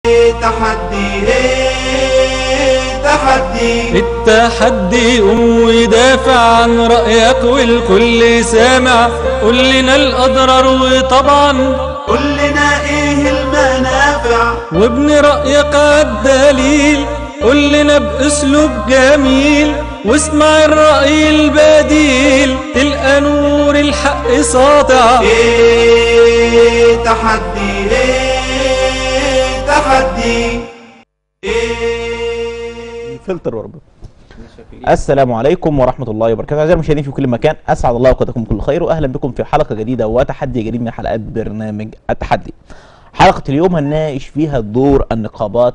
تحدي ايه تحدي التحدي قوم ودافع عن رأيك والكل سامع قول لنا الأضرار وطبعا قول لنا ايه المنافع وابن رأيك عالدليل قول لنا بأسلوب جميل واسمع الرأي البديل تلقى نور الحق ساطع ايه تحدي ايه تحدي ايه فلتر وربنا السلام عليكم ورحمة الله وبركاته أعزائي المشاهدين في كل مكان أسعد الله أوقاتكم بكل خير وأهلا بكم في حلقة جديدة وتحدي جديد من حلقات برنامج التحدي حلقة اليوم هنناقش فيها دور النقابات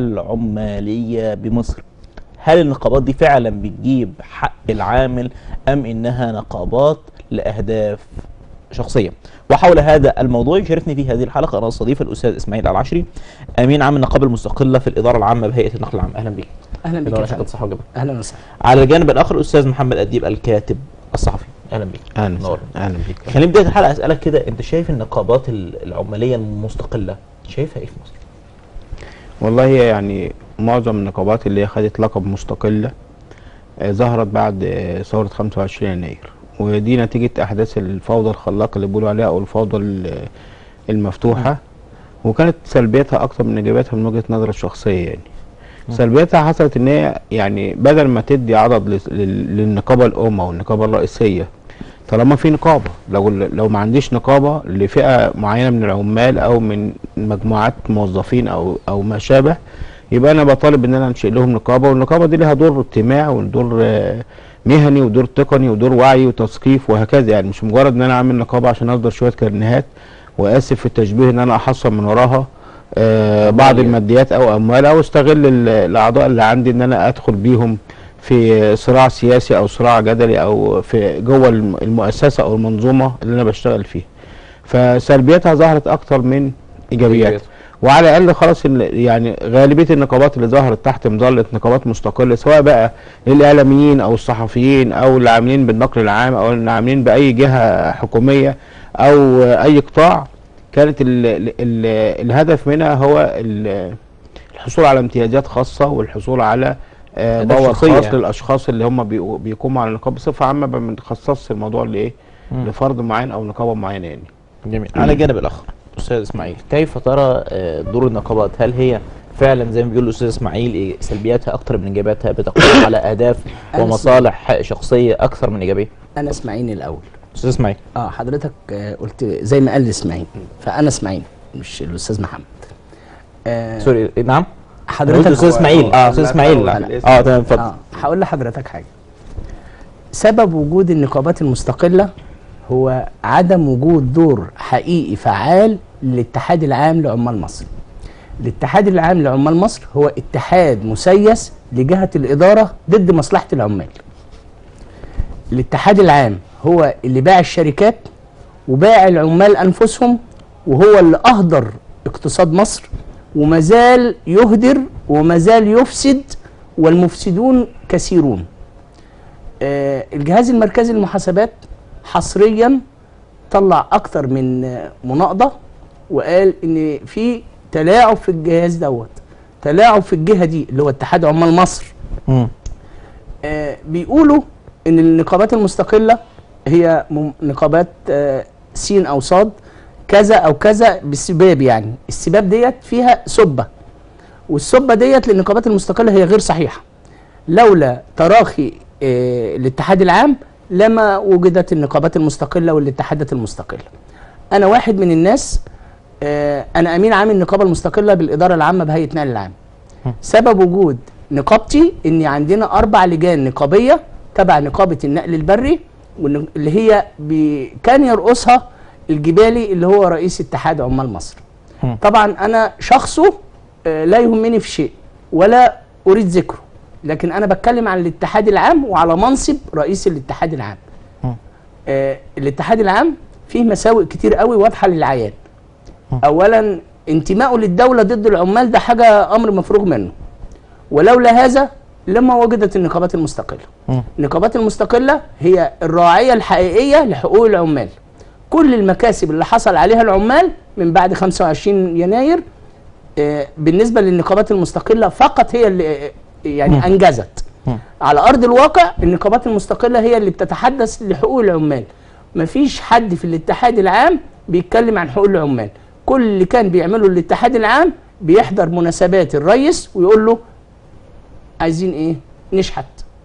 العمالية بمصر هل النقابات دي فعلا بتجيب حق العامل أم إنها نقابات لأهداف شخصية وحول هذا الموضوع يشاركني في هذه الحلقة أنا الصديق الأستاذ إسماعيل العشري أمين عام النقابة المستقلة في الإدارة العامة بهيئة النقل العام أهلا بك اهلا بك إدارة يا شركة فندم. الصحة والجبل اهلا وسهلا على الجانب الاخر الاستاذ محمد اديب الكاتب الصحفي اهلا بك اهلا نور. وسهلا. اهلا بيك خلينا بدايه الحلقه اسالك كده انت شايف النقابات ال- العماليه المستقله شايفها ايه في مصر؟ والله هي يعني معظم النقابات اللي هي خدت لقب مستقله آه، ظهرت بعد آه، ثوره 25 يناير ودي نتيجه احداث الفوضى الخلاقه اللي بيقولوا عليها او الفوضى ال- المفتوحه وكانت سلبياتها اكتر من ايجابياتها من وجهه نظري الشخصيه يعني سلبياتها حصلت ان هي يعني بدل ما تدي عدد لل- لل- للنقابه الام او النقابه الرئيسيه طالما في نقابه لو لو ما عنديش نقابه لفئه معينه من العمال او من مجموعات موظفين او او ما شابه يبقى انا بطالب ان انا انشئ لهم نقابه والنقابه دي لها دور اجتماعي ودور آه، مهني ودور تقني ودور وعي وتثقيف وهكذا يعني مش مجرد ان انا اعمل نقابه عشان اصدر شويه كرنيهات واسف في التشبيه ان انا احصل من وراها آه بعض الماديات او اموال او استغل ال- الاعضاء اللي عندي ان انا ادخل بيهم في صراع سياسي او صراع جدلي او في جوه الم- المؤسسه او المنظومه اللي انا بشتغل فيها فسلبياتها ظهرت اكتر من ايجابيات إيجابيات. وعلى الاقل خلاص ال- يعني غالبيه النقابات اللي ظهرت تحت مظله نقابات مستقله سواء بقى للاعلاميين او الصحفيين او اللي عاملين بالنقل العام او اللي عاملين باي جهه حكوميه او اي قطاع كانت ال ال ال الهدف منها هو ال- الحصول على امتيازات خاصه والحصول على آه، أهداف باور شخصية خاص يعني. للاشخاص اللي هم بيقو- بيقوموا على النقابه بصفه عامه ما بنخصصش الموضوع لايه مم. لفرد معين او نقابه معينه يعني جميل على الجانب الاخر استاذ اسماعيل كيف ترى آه، دور النقابات هل هي فعلا زي ما بيقول الاستاذ اسماعيل إيه، سلبياتها اكتر من ايجابياتها بتقوم على اهداف أنا ومصالح شخصيه اكثر من ايجابيه انا اسماعيل الاول استاذ اسماعيل اه حضرتك آه قلت زي ما قال اسماعيل فانا اسماعيل مش الاستاذ محمد آه سوري إيه، نعم حضرتك استاذ اسماعيل اه استاذ اسماعيل لا، لا. اه تمام اتفضل اه هقول لحضرتك حاجه سبب وجود النقابات المستقله هو عدم وجود دور حقيقي فعال للاتحاد العام لعمال مصر الاتحاد العام لعمال مصر هو اتحاد مسيس لجهه الاداره ضد مصلحه العمال الاتحاد العام هو اللي باع الشركات وباع العمال انفسهم وهو اللي اهدر اقتصاد مصر وما زال يهدر وما زال يفسد والمفسدون كثيرون آه، الجهاز المركزي للمحاسبات حصريا طلع اكتر من آه، مناقضه وقال ان في تلاعب في الجهاز دوت تلاعب في الجهه دي اللي هو اتحاد عمال مصر مم. آه، بيقولوا ان النقابات المستقله هي مم- نقابات آه، سين او صاد كذا او كذا بالسباب يعني السباب ديت فيها سبه والسبه ديت للنقابات المستقله هي غير صحيحه لولا تراخي آه، الاتحاد العام لما وجدت النقابات المستقله والاتحادات المستقله انا واحد من الناس آه، انا امين عام النقابه المستقله بالاداره العامه بهيئه نقل العام سبب وجود نقابتي ان عندنا اربع لجان نقابيه تبع نقابه النقل البري والن- اللي هي بي- كان يرقصها الجبالي اللي هو رئيس اتحاد عمال مصر مم. طبعا انا شخصه آه، لا يهمني في شيء ولا اريد ذكره لكن انا بتكلم عن الاتحاد العام وعلى منصب رئيس الاتحاد العام مم. آه الاتحاد العام فيه مساوئ كتير قوي واضحه للعيان اولا انتمائه للدوله ضد العمال ده حاجه امر مفروغ منه ولولا هذا لما وجدت النقابات المستقله مم. النقابات المستقله هي الراعيه الحقيقيه لحقوق العمال كل المكاسب اللي حصل عليها العمال من بعد 25 يناير آه، بالنسبه للنقابات المستقله فقط هي اللي آه، يعني انجزت مم. على ارض الواقع النقابات المستقله هي اللي بتتحدث لحقوق العمال مفيش حد في الاتحاد العام بيتكلم عن حقوق العمال كل اللي كان بيعمله الاتحاد العام بيحضر مناسبات الرئيس ويقول له عايزين ايه نشحت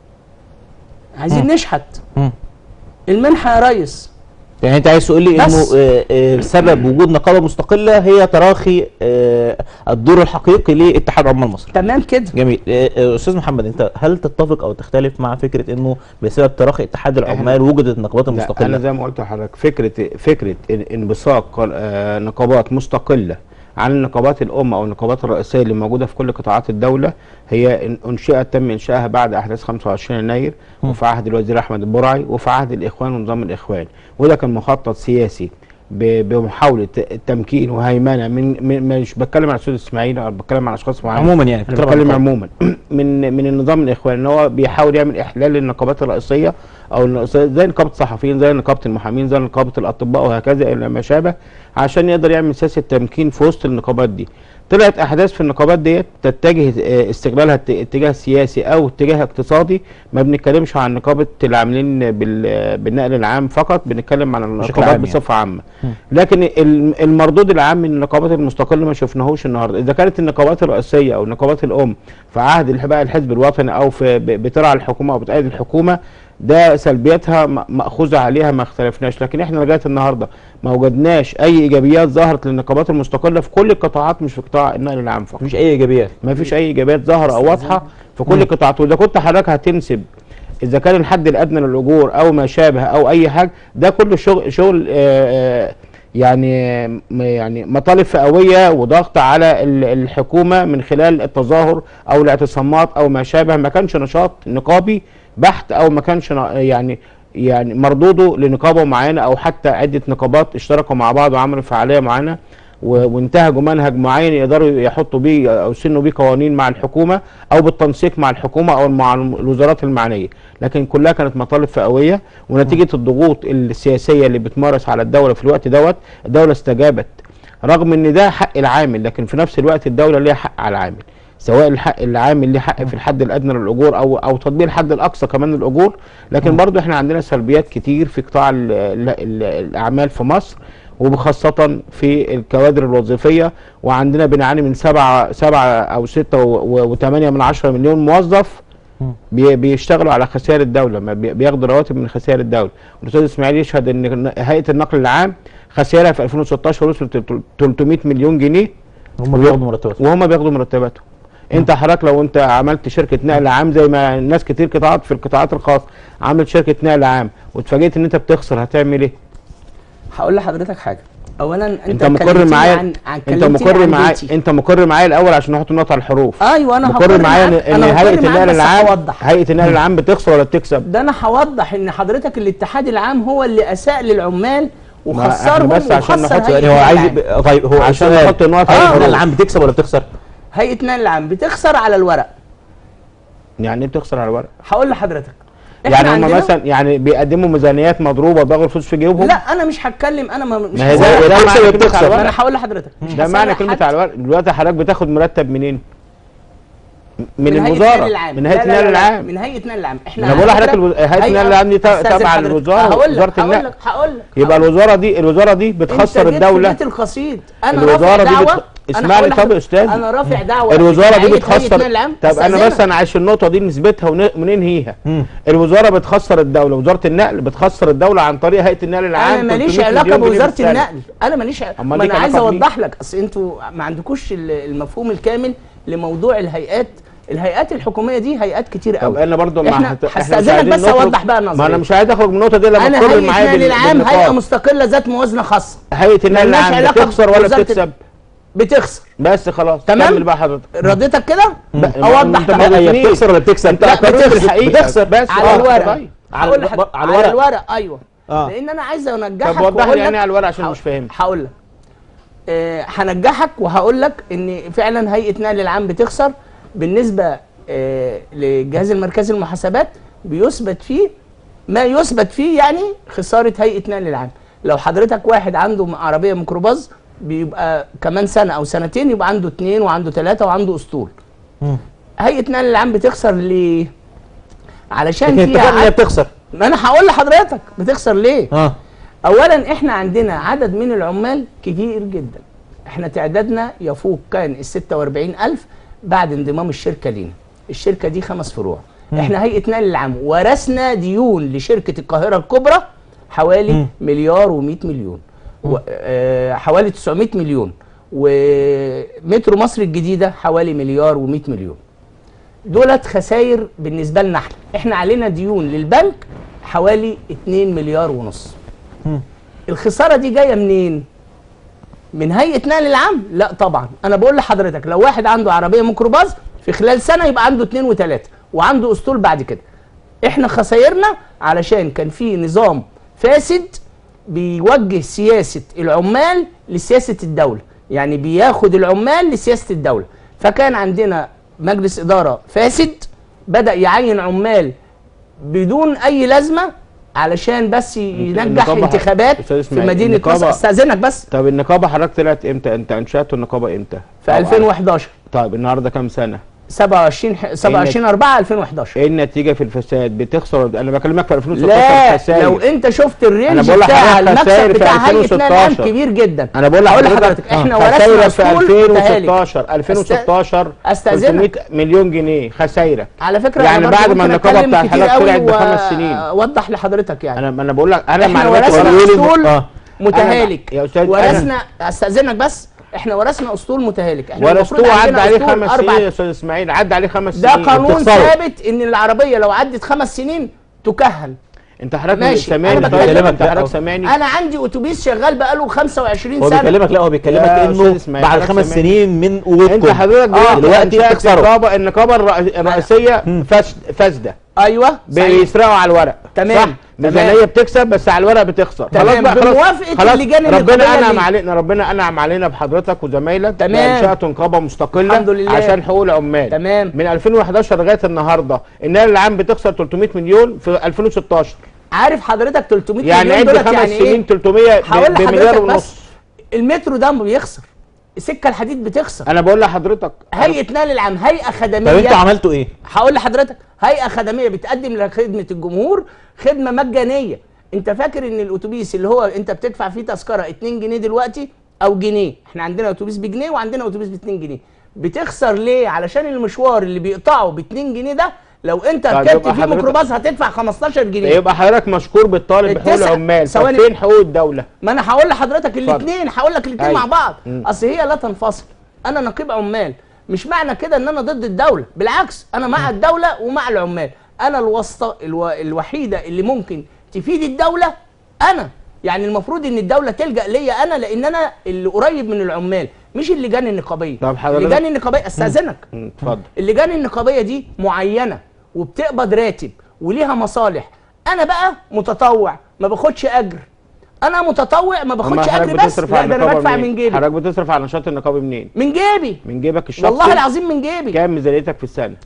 عايزين مم. نشحت مم. المنحه يا ريس يعني انت عايز تقول لي انه بس. آه، آه، سبب وجود نقابه مستقله هي تراخي آه، الدور الحقيقي لاتحاد عمال مصر تمام كده جميل آه، آه، استاذ محمد انت هل تتفق او تختلف مع فكره انه بسبب تراخي اتحاد العمال وجدت النقابات لا انا المستقله زي ما قلت لحضرتك فكره فكره إن- انبثاق آه، نقابات مستقله عن النقابات الام او النقابات الرئيسيه اللي موجوده في كل قطاعات الدوله هي إن- انشئت تم انشائها بعد احداث 25 يناير وفي عهد الوزير احمد البرعي وفي عهد الاخوان ونظام الاخوان وده كان مخطط سياسي ب- بمحاوله تمكين وهيمنه من, من مش بتكلم عن الاستاذ اسماعيل او بتكلم عن اشخاص معينين عموما يعني انا بتتكلم عن بتكلم النقابة. عموما من من النظام الاخواني ان هو بيحاول يعمل احلال للنقابات الرئيسيه او الرئيسية زي نقابه الصحفيين زي نقابه المحامين زي نقابه الاطباء وهكذا الى ما شابه عشان يقدر يعمل سياسه تمكين في وسط النقابات دي طلعت احداث في النقابات ديت تتجه آه، استغلالها ات- اتجاه سياسي او اتجاه اقتصادي ما بنتكلمش عن نقابه العاملين بال- بالنقل العام فقط بنتكلم عن النقابات عام يعني. بصفه عامه لكن ال- المردود العام من النقابات المستقله ما شفناهوش النهارده اذا كانت النقابات الرئيسيه او النقابات الام في عهد الح- بقى الحزب الوطني او في ب- بترعى الحكومه او بتأيد الحكومه ده سلبياتها م- مأخوذة عليها ما اختلفناش لكن احنا لغايه النهارده ما وجدناش اي ايجابيات ظهرت للنقابات المستقله في كل القطاعات مش في قطاع النقل العام فقط مفيش اي ايجابيات ما فيش اي ايجابيات ظاهره او واضحه في كل القطاعات واذا كنت حضرتك هتنسب اذا كان الحد الادنى للاجور او ما شابه او اي حاجه ده كله شغل شغل آه، آه، يعني م- يعني مطالب فئويه وضغط على ال- الحكومه من خلال التظاهر او الاعتصامات او ما شابه ما كانش نشاط نقابي بحت او ما كانش ن- يعني يعني مردوده لنقابه معينه او حتى عده نقابات اشتركوا مع بعض وعملوا فعاليه معينه و- وانتهجوا منهج معين يقدروا يحطوا بيه او يسنوا بيه قوانين مع الحكومه او بالتنسيق مع الحكومه او مع الوزارات المعنيه لكن كلها كانت مطالب فئويه ونتيجه الضغوط السياسيه اللي بتمارس على الدوله في الوقت دوت الدوله استجابت رغم ان ده حق العامل لكن في نفس الوقت الدوله ليها حق على العامل سواء الحق العامل ليه حق في الحد الادنى للاجور او او تطبيق الحد الاقصى كمان للاجور لكن برضو احنا عندنا سلبيات كتير في قطاع ال ال ال الاعمال في مصر وبخاصة في الكوادر الوظيفية وعندنا بنعاني من سبعة سبعة أو ستة و- و- وثمانية من عشرة مليون موظف بي- بيشتغلوا على خسائر الدولة ما بي- بياخدوا رواتب من خسائر الدولة والأستاذ إسماعيل يشهد إن هيئة النقل العام خسائرها في 2016 وصلت ل 300 مليون جنيه هم بياخدوا مرتبات وهم بياخدوا مرتباتهم انت حضرتك لو انت عملت شركه نقل عام زي ما ناس كتير قطاعات في القطاعات الخاصه عملت شركه نقل عام واتفاجئت ان انت بتخسر هتعمل ايه؟ هقول لحضرتك حاجه اولا انت, انت مقر كلمتني معايا عن... عن انت كلمتني مقر عن معايا بيتي. انت مقر معايا الاول عشان نحط نقطه على الحروف ايوه انا مقر معايا ان معاك. ان أنا مقر هيئه معاك النقل بس العام هوضح. هيئه النقل العام بتخسر ولا بتكسب؟ ده انا هوضح ان حضرتك الاتحاد العام هو اللي اساء للعمال ما احنا وخسرهم بس عشان وخسر نحط- هيئة يعني هو عايز النقل العام. يب- طيب هو عشان السؤال، نحط النقط على اه الحروف. العام بتكسب ولا بتخسر؟ هيئه النقل العام بتخسر على الورق يعني ايه بتخسر على الورق؟ هقول لحضرتك يعني هم عندنا- مثلا يعني بيقدموا ميزانيات مضروبه وبياخدوا فلوس في جيوبهم لا انا مش هتكلم انا ما مش ما هي هسأل. ده ده بتكسب معنى كلمه وبتخسر. على ما انا الورق هقول لحضرتك مش ده هسأل معنى حد. كلمه على الورق دلوقتي حضرتك بتاخد مرتب منين؟ من هيئة الوزاره النقل العام. من لا، هيئه لا، النقل لا، لا، العام من هيئه النقل العام احنا انا بقول على لحضرتك فكرة الو- هيئه هيئة- النقل العام دي تا- أستاذن تابعه حضرتك. للوزاره هقول لك وزاره هقول النقل لك هقول لك يبقى هقول لك. الوزاره دي الوزاره دي بتخسر أنت جيت الدوله في بيت القصيد انا الوزارة رافع دي دعوه بتخ- أنا اسمعني هقول طب لحضرتك، يا أستاذ. انا رافع دعوه الوزاره في دي هيئة- هيئة بتخسر النقل العام. طب انا أستأذنك. بس انا عايش النقطه دي نسبتها ون- وننهيها الوزاره بتخسر الدوله وزاره النقل بتخسر الدوله عن طريق هيئه النقل العام انا ماليش 300 علاقه مليون جنيه بوزاره في السنة. النقل انا ماليش ع- أمال ما ليك انا عايز علاقة بمين؟ اوضح لك اصل انتوا ما عندكوش ال- المفهوم الكامل لموضوع الهيئات الهيئات الحكوميه دي هيئات كتير طب قوي انا برضو ما احنا هت- إحنا مش هستاذنك عايزين بس نخرج- اوضح بقى ما انا النظريه مش عايز اخرج من النقطه دي لما انا تقر هيئه معايا النقل بال- العام هيئه بالنقاط. مستقله ذات موازنه خاصه هيئه النقل ملناش العام علاقة بتخسر ولا بوزارة بتكسب بتخسر بس خلاص تمام؟ كمل بقى حضرتك رديتك كده بقى- اوضح انت بقى. ما لا هي قلتليش. بتخسر ولا بتكسب؟ انت لا، اقررت بتخسر. الحقيقه بتخسر. بس على آه، الورق طيب. على هقول الب- لحضرتك على على الورق. الورق ايوه آه. لان انا عايز انجحك طب وضح وأقول لي يعني لك- على الورق عشان هقول- مش فاهم هقول لك آه، هنجحك وهقول لك ان فعلا هيئه نقل العام بتخسر بالنسبه آه، للجهاز المركزي للمحاسبات بيثبت فيه ما يثبت فيه يعني خساره هيئه نقل العام لو حضرتك واحد عنده عربيه ميكروباص بيبقى كمان سنه او سنتين يبقى عنده اتنين وعنده ثلاثه وعنده اسطول مم. هيئه نقل العام بتخسر ليه علشان لكن فيها اتفقنا ان هي عد... بتخسر ما انا هقول لحضرتك بتخسر ليه اه اولا احنا عندنا عدد من العمال كتير جدا احنا تعدادنا يفوق كان ال 46000 بعد انضمام الشركه لينا الشركه دي خمس فروع احنا هيئه نقل العام ورثنا ديون لشركه القاهره الكبرى حوالي مم. مليار و100 مليون و... آه حوالي 900 مليون ومترو مصر الجديده حوالي مليار و100 مليون دولت خسائر بالنسبه لنا احنا احنا علينا ديون للبنك حوالي 2 مليار ونص مم. الخساره دي جايه منين من هيئه نقل العام لا طبعا انا بقول لحضرتك لو واحد عنده عربيه ميكروباص في خلال سنه يبقى عنده اتنين وتلاته وعنده اسطول بعد كده احنا خسايرنا علشان كان في نظام فاسد بيوجه سياسه العمال لسياسه الدوله يعني بياخد العمال لسياسه الدوله فكان عندنا مجلس اداره فاسد بدا يعين عمال بدون اي لازمه علشان بس ينجح النقابة- انتخابات أستاذ في إسماعيل، مدينه النقابة- مصر استاذنك بس طب النقابه حضرتك طلعت امتى انت انشات النقابه امتى في أو 2011 طيب النهارده كام سنه 27 ح- 27 4 2011 ايه النتيجه في الفساد بتخسر انا بكلمك في 2016 لا خسائر. لو انت شفت أنا الرينج بقول بتاع لحضرتك خسائر المكسب في بتاع هيئه نقل العام 2016. كبير جدا انا بقول هقول لحضرتك لحضرتك احنا خسايرك ورثنا في اسطول متهالك 2016 2016 أستأذنك. 300 مليون جنيه خسايرك على فكره يعني أنا برضو بعد ما ممكن النقابة أتكلم بتاع كتير حضرتك قوي طلعت بخمس و- سنين. اوضح لحضرتك يعني انا انا بقول لك انا احنا معلوماتي ورثنا قليلة. اسطول آه. متهالك يا أستاذ، أنا- ورثنا استاذنك بس احنا ورثنا اسطول متهالك احنا ورثته المفروض عدى عندنا عليه أسطول خمس أربع سنين يا استاذ اسماعيل عدى عليه خمس ده سنين قانون بتخسروا. ثابت ان العربيه لو عدت خمس سنين تكهن انت حضرتك ماشي، سامعني أنا طيب بكلمك انت بقى. حضرتك سامعني انا عندي اتوبيس شغال بقاله 25 هو سنه بيكلمك لا هو بيكلمك يا أستاذ انه إسماعيل، بعد حضرتك خمس سامعني. سنين من وجودكم انت حضرتك آه، دلوقتي دلوقتي أنشأت بتخسروا النقابه النقابه الرئ- الرئيسيه فاسد- فاسده ايوه صحيح. بيسرقوا على الورق تمام، صح تمام. ميزانيه بتكسب بس على الورق بتخسر تمام، خلاص بقى خلاص بموافقة خلاص اللجان ربنا النقابية انعم اللي- علينا ربنا انعم علينا بحضرتك وزمايلك تمام. وانشاتوا نقابه مستقله الحمد لله. عشان حقوق العمال تمام. من 2011 لغايه النهارده النقل العام بتخسر 300 مليون في 2016 عارف حضرتك 300 يعني مليون عد دولت خمس يعني سنين ايه 300 ب- هقول بمليار لحضرتك ونص بس المترو ده بيخسر السكه الحديد بتخسر انا بقول لحضرتك هيئه نقل العام هيئه طب خدميه انتوا عملتوا ايه؟ هقول لحضرتك هيئه خدميه بتقدم لخدمه الجمهور خدمه مجانيه انت فاكر ان الاتوبيس اللي هو انت بتدفع فيه تذكره 2 جنيه دلوقتي او جنيه احنا عندنا اتوبيس بجنيه وعندنا اتوبيس ب 2 جنيه بتخسر ليه علشان المشوار اللي بيقطعه ب 2 جنيه ده لو انت طيب ركبت يبقى فيه حضرتك- ميكروباص هتدفع 15 جنيه يبقى حضرتك مشكور بالطالب بحقوق التسع- العمال طب ثواني. فين حقوق الدوله ما انا هقول لحضرتك الاثنين هقول لك الاثنين أيوة. مع بعض مم. اصل هي لا تنفصل انا نقيب عمال مش معنى كده ان انا ضد الدوله بالعكس انا مع الدوله ومع العمال انا الواسطه الو... الوحيده اللي ممكن تفيد الدوله انا يعني المفروض ان الدوله تلجا ليا انا لان انا اللي قريب من العمال مش اللجان النقابيه طب حضرتك- اللجان النقابيه استاذنك مم، اتفضل اللجان النقابيه دي معينه وبتقبض راتب وليها مصالح انا بقى متطوع ما باخدش اجر انا متطوع ما أما باخدش حضرتك اجر بس بتصرف لا على ده انا النقابة بدفع منين؟ من جيبي حضرتك بتصرف على نشاط النقابي منين من جيبي من جيبك الشخصي والله العظيم من جيبي كام ميزانيتك في السنه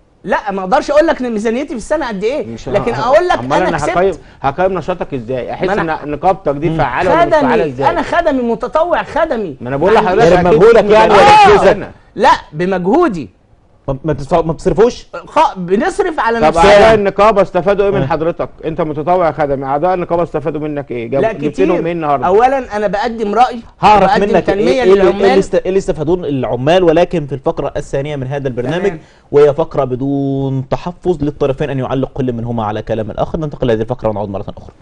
لا ما اقدرش اقول لك ان ميزانيتي في السنه قد ايه مش لكن ه- اقول لك أمال انا هقيم كسبت هقيم نشاطك ازاي احس ما أنا- ان نقابتك دي فعاله ولا مش فعاله خدمي ازاي انا خدمي متطوع خدمي ما انا بقول ما لحضرتك غير أكيد مجهودك في يعني ميزانية ولا في فلوسك؟ السنة. لا بمجهودي ما ما بتص- ما بتصرفوش؟ خ... بنصرف على طب نفسنا اعضاء النقابه استفادوا ايه من آه. حضرتك انت متطوع خدمي اعضاء النقابه استفادوا منك ايه جاب- لا جبت كتير لهم ايه النهارده اولا انا بقدم راي هعرف وبقدم منك ايه تنميه إيه اللي, إيه للعمال اللي, است... إيه اللي استفادون العمال ولكن في الفقرة الثانية من هذا البرنامج تمام. وهي فقرة بدون تحفظ للطرفين أن يعلق كل منهما على كلام الآخر ننتقل لهذه الفقرة ونعود مرة أخرى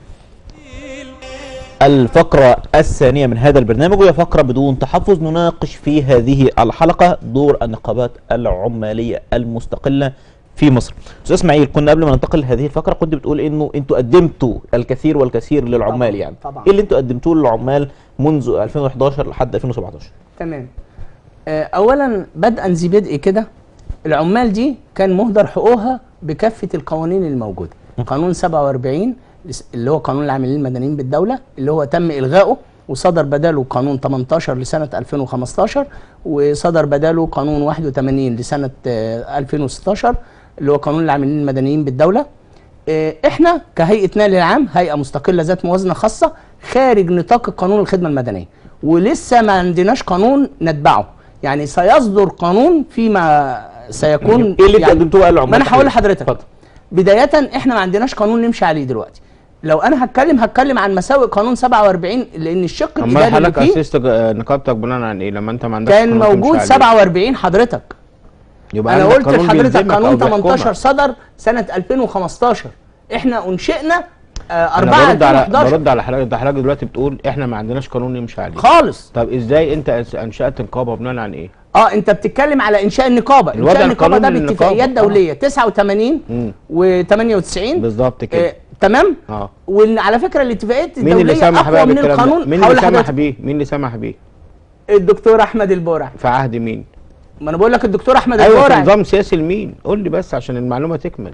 الفقرة الثانية من هذا البرنامج وهي فقرة بدون تحفظ نناقش في هذه الحلقة دور النقابات العمالية المستقلة في مصر. أستاذ إسماعيل كنا قبل ما ننتقل لهذه الفقرة كنت بتقول إنه أنتوا قدمتوا الكثير والكثير للعمال طبعاً، يعني. طبعاً. إيه اللي أنتوا قدمتوه للعمال منذ 2011 لحد 2017؟ تمام آه، اولا بدءا ذي بدء كده العمال دي كان مهدر حقوقها بكافه القوانين الموجوده قانون 47 لس- اللي هو قانون العاملين المدنيين بالدوله اللي هو تم الغائه وصدر بداله قانون 18 لسنه 2015 وصدر بداله قانون 81 لسنه آه، 2016 اللي هو قانون العاملين المدنيين بالدوله آه، احنا كهيئه نقل العام هيئه مستقله ذات موازنه خاصه خارج نطاق قانون الخدمه المدنيه ولسه ما عندناش قانون نتبعه يعني سيصدر قانون فيما سيكون ايه اللي انت يعني قدمتوه بقى للعمال ما انا هقول التحرير؟ لحضرتك اتفضل. بدايه احنا ما عندناش قانون نمشي عليه دلوقتي لو انا هتكلم هتكلم عن مساوئ قانون 47 لان الشق امال الاداري اللي حضرتك فيه اسست ج- نقابتك بناء عن ايه لما انت ما عندكش كان قانون تمشي موجود عليه؟ 47 حضرتك يبقى انا عندك قلت قانون لحضرتك بيلزمك أو قانون بيحكمك. 18 صدر سنه 2015 احنا انشئنا آه، انا 4 برد على 2011 برد على حضرتك ده حضرتك دلوقتي بتقول احنا ما عندناش قانون نمشي عليه خالص طب ازاي انت أنس- انشات نقابه بناء عن ايه؟ اه انت بتتكلم على انشاء النقابه الوضع انشاء النقابه ده القانوني باتفاقيات للنقابة. دوليه 89 مم. و98 بالظبط كده آه تمام اه وعلى فكره الاتفاقيات مين اللي الدوليه سمح اقوى بقى من بالكلام ده؟ القانون مين هقول اللي سمح لحضرتك بيه؟ مين اللي سمح بيه؟ الدكتور احمد البورع في عهد مين؟ ما انا بقول لك الدكتور احمد ايوه في البورع نظام سياسي لمين؟ قول لي بس عشان المعلومه تكمل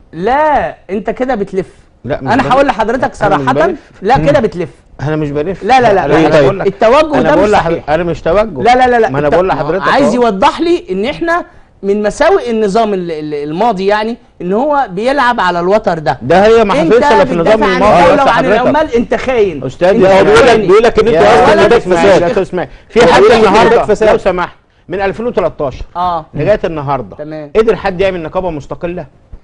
لا انت كده بتلف لا مش انا بلف. هقول لحضرتك أنا مش صراحه بلف. لا كده بتلف انا مش بلف لا لا لا انا لا أنا بقول لك التوجه انا ده بقول مش لحضرتك صحيح انا مش توجه لا لا لا لا ما انا الت- بقول لحضرتك عايز أهو. يوضح لي ان احنا من مساوئ النظام ال- ال- الماضي يعني ان هو بيلعب على الوتر ده ده هي ما انت حصلش الا في النظام بتدافع عن الماضي الدوله بس وعن حضرتك العمال انت خاين استاذ انت لا هو بيقول لك خاين. بيقول لك ان انت يا اصلا ولا ده استاذ فساد اسماعيل يا استاذ اسماعيل في هو حد بيقول لك إن ده النهارده فساد. لو سمحت من 2013 اه لغايه النهارده تمام. قدر حد يعمل نقابه مستقله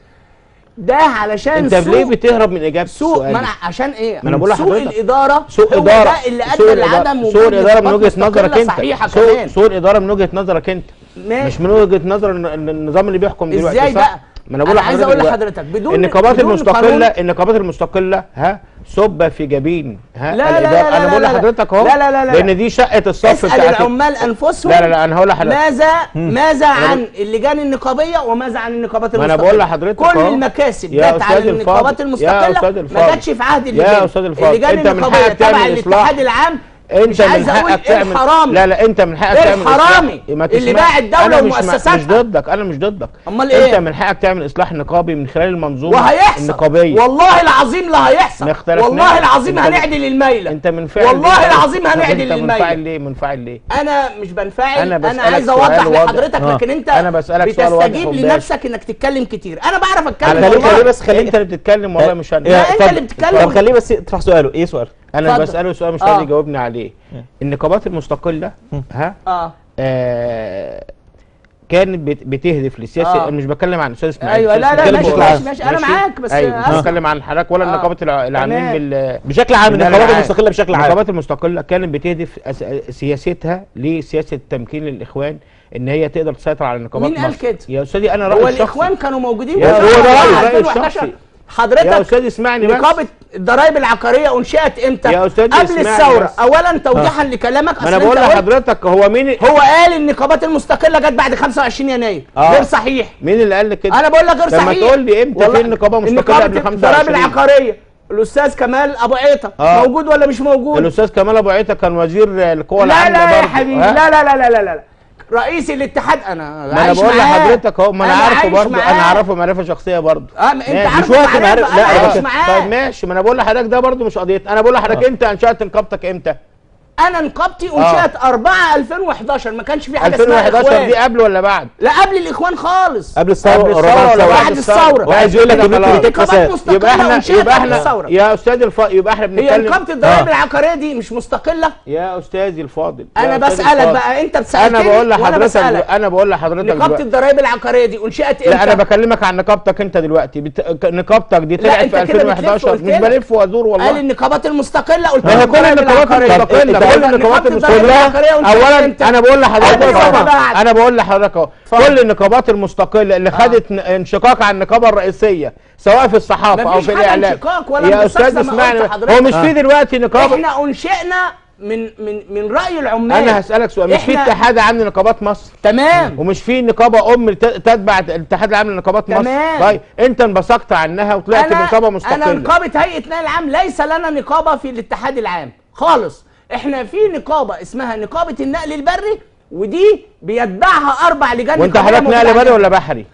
ده علشان انت سوء ليه بتهرب من اجابه سوء السؤال ما انا عشان ايه ما أنا بقول سوء لحضرتك. الاداره سوء هو اداره ده اللي سوء ادى الإدارة- لعدم سوء وجود الاداره من نقابات وجهه مستقلة نظرك انت صحيحه سوء, كمان سوء الاداره من وجهه نظرك انت ماشي. مش من وجهه نظر الن- الن- النظام اللي بيحكم دلوقتي ازاي صح؟ بقى ما انا بقول عايز لحضرتك اقول دلوقتي. لحضرتك بدون النقابات بدون المستقله قانون- النقابات المستقله ها سب في جبين ها لا لا الإدارة. لا لا انا بقول لا لا. لحضرتك اهو لا لا لا لا. لان دي شقه الصف اسال بتاعت العمال انفسهم لا لا لا انا هقول لحضرتك ماذا ماذا عن اللجان النقابيه وماذا عن النقابات ما أنا المستقله بقول لحضرتك كل أهو. المكاسب يا جت على أستاذ النقابات الفاضل. يا المستقله أستاذ ما الفاضل. جاتش في عهد يا اللجان أستاذ الفاضل. اللجان أنت من النقابيه حقك تعمل تبع إصلاح. الاتحاد العام انت مش عايز من اقول حقك ايه تعمل الحرامي لا لا انت من حقك إيه تعمل إصلاح. الحرامي ما اللي تسمع- باع الدولة أنا مش مع- ومؤسساتها؟ مش ضدك انا مش ضدك أمال انت إيه؟ من حقك تعمل اصلاح نقابي من خلال المنظومه وهيحصل النقابيه والله العظيم لا هيحصل ما اختلفناش. والله العظيم أنت- هنعدل الميله انت منفعل والله ليه؟ العظيم طب هنعدل انت منفعل الميله ليه منفعل ليه انا مش بنفعل أنا انا, بسألك عايز سؤال اوضح واضح. لحضرتك آه. لكن انت أنا بسألك سؤال واضح بتستجيب ومباشر. لنفسك انك تتكلم كتير انا بعرف اتكلم على خليه- فكره خليه والله. بس خليه انت اللي بتتكلم والله مش انا لا، إيه، أنت طب- اللي بتتكلم. طب خليه بس يطرح سؤاله ايه سؤال انا اتفضل. بساله سؤال مش آه. راضي يجاوبني عليه النقابات المستقله ها اه آه كانت بت- بتهدف للسياسه آه. انا مش بتكلم عن استاذ اسماعيل ايوه لا لا بتتكلم ماشي بشكل ماشي, عام. ماشي انا معاك بس ايوه مش أسف. بتكلم عن حضرتك ولا آه. النقابات الع- العاملين تمام. بال بشكل عام بالله النقابات العام. المستقله بشكل عام النقابات المستقله كانت بتهدف أس- سياستها لسياسه تمكين للاخوان ان هي تقدر تسيطر على النقابات مين قال مصر. كده؟ يا استاذي انا هو رايي الشخصي الاخوان كانوا موجودين يا في هو ده رأيي، رأيي 2011 الشخصي. يا حضرتك استاذ اسمعني بس نقابه الضرائب العقاريه انشئت امتى؟ يا أستاذ قبل اسمعني الثوره بس. اولا توضيحا لكلامك ما انا أصل بقول أنت قلت- لحضرتك هو مين هو قال النقابات المستقله جت بعد 25 يناير آه. غير صحيح مين اللي قال لك كده انا بقول لك غير طب ما صحيح تقول لي امتى والله في نقابه مستقله النقابة قبل الضرائب 25 العقاريه الاستاذ كمال ابو عيطه آه. موجود ولا مش موجود الاستاذ كمال ابو عيطه كان وزير القوى لا العامله لا يا برضه، حبيبي ها؟ لا لا لا لا لا لا رئيس الاتحاد انا ما انا عايش بقول معاه. لحضرتك اهو ما انا عارفه عايش برضه معاه. انا اعرفه معرفه شخصيه برضه اه ما انت ماشي. عارف مش وقت معرفة، معرفة. لا، انا يا عايش باشا. معاه طيب ماشي ما انا بقول لحضرتك ده برضه مش قضيتي انا بقول لحضرتك انت انشات نقابتك امتى انا نقابتي انشئت 4 2011 ما كانش في حاجه اسمها 2011 اخوان دي قبل ولا بعد لا قبل الاخوان خالص قبل الثوره قبل الثورة ربع ولا الثورة. بعد الثورة. وعايز يقول لك ان خلاص. انت نقابات فساد مستقله يبقى احنا انشئت يبقى قبل احنا الثوره يا استاذ الف... يبقى احنا هي بنتكلم نقابه الضرائب آه. العقاريه دي مش مستقله يا استاذي الفاضل انا يا أستاذ بسالك الفاضل. بقى انت بتسالني انا بقول وانا لحضرتك بسالك انا بقول لحضرتك نقابه دلوقتي. الضرائب العقاريه دي انشئت امتى لا انا بكلمك عن نقابتك انت دلوقتي بت... ك- نقابتك دي طلعت أنت في كده بتلف 2011 قلت مش لك. بلف وازور قال والله النقابات المستقله قلت ما هي لك كل الضرائب النقابات العقارية. المستقله طب كل أنت- النقابات نقابة الضرائب المستقله العقارية وانشئت اولا امتى؟ انا بقول لحضرتك قبل ولا أهو. بعد؟ انا بقول لحضرتك اهو اتفضل. كل النقابات المستقله اللي خدت ن- انشقاق عن النقابه الرئيسيه سواء في الصحافه او مفيش في حاجة الاعلام انشقاق ولا يا انبساط استاذ زي ما قلت اسمعني لحضرتك. هو مش في دلوقتي نقابه احنا انشئنا من من من راي العمال انا هسالك سؤال مش في إحنا- اتحاد عام لنقابات مصر تمام ومش في نقابه ام ت- تتبع الاتحاد العام لنقابات مصر تمام. طيب انت انبثقت عنها وطلعت بنقابه انا مستقله نقابه هيئه نقل العام ليس لنا نقابه في الاتحاد العام خالص احنا في نقابه اسمها نقابه النقل البري ودي بيتبعها اربع لجان وانت نقابية حضرتك نقل موجودة بري عندنا. ولا بحري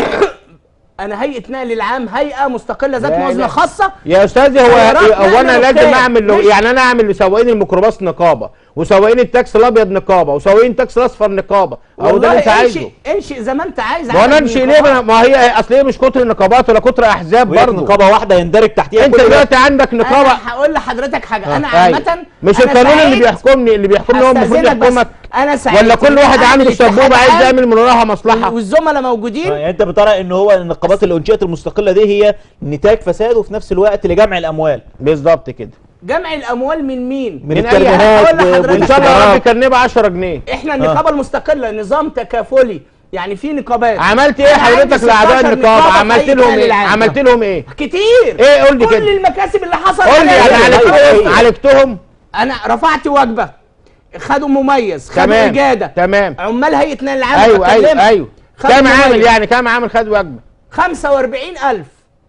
انا هيئه نقل العام هيئه مستقله ذات لا موازنه لا. خاصه يا استاذي هو خيارات هو انا نقل لازم وخير. اعمل له مش- يعني انا اعمل لسواقين الميكروباص نقابه وسواقين التاكسي الابيض نقابه وسواقين التاكسي الاصفر نقابه او ده اللي انت عايزه انشئ انشئ زي ما انت عايز ما هو انا عدد امشي من ليه النقابات. ما ما هي اصل هي مش كتر نقابات ولا كتر احزاب وهي برضه نقابه واحده يندرج تحتيها انت كل ده. دلوقتي عندك نقابه انا هقول لحضرتك حاجه انا أيوة. عامه مش أنا القانون اللي سعيد- بيحكمني اللي بيحكمني هو المفروض هستأذنك بس. يحكمك انا سعيد ولا كل إن واحد أنا عنده الاتحاد سبوبه عايز العام يعمل من وراها مصلحه والزملاء موجودين آه، يعني انت بترى ان هو النقابات اللي انشئت المستقله دي هي نتاج فساد وفي نفس الوقت لجمع الاموال بالظبط كده جمع الاموال من مين؟ من من أي الترمينات حاجة. أقول لحضرتك ان شاء الله يا والاشتراك. رب كان 10 جنيه احنا النقابه المستقله نظام تكافلي يعني في نقابات عملت ايه أنا عندي حضرتك لاعضاء 16 النقابه نقابة في عملت أي لهم مكان ايه العام. عملت لهم ايه كتير ايه قول لي كل كده المكاسب اللي حصل قول لي عليها. انا أيوة، عالجتهم أيوة. عالجتهم انا رفعت وجبه خدوا مميز خدوا تمام اجاده تمام عمال هيئه نقل العام ايوه ايوه بكلمك. ايوه خدوا كام عامل مميز. يعني كام عامل خد وجبه 45000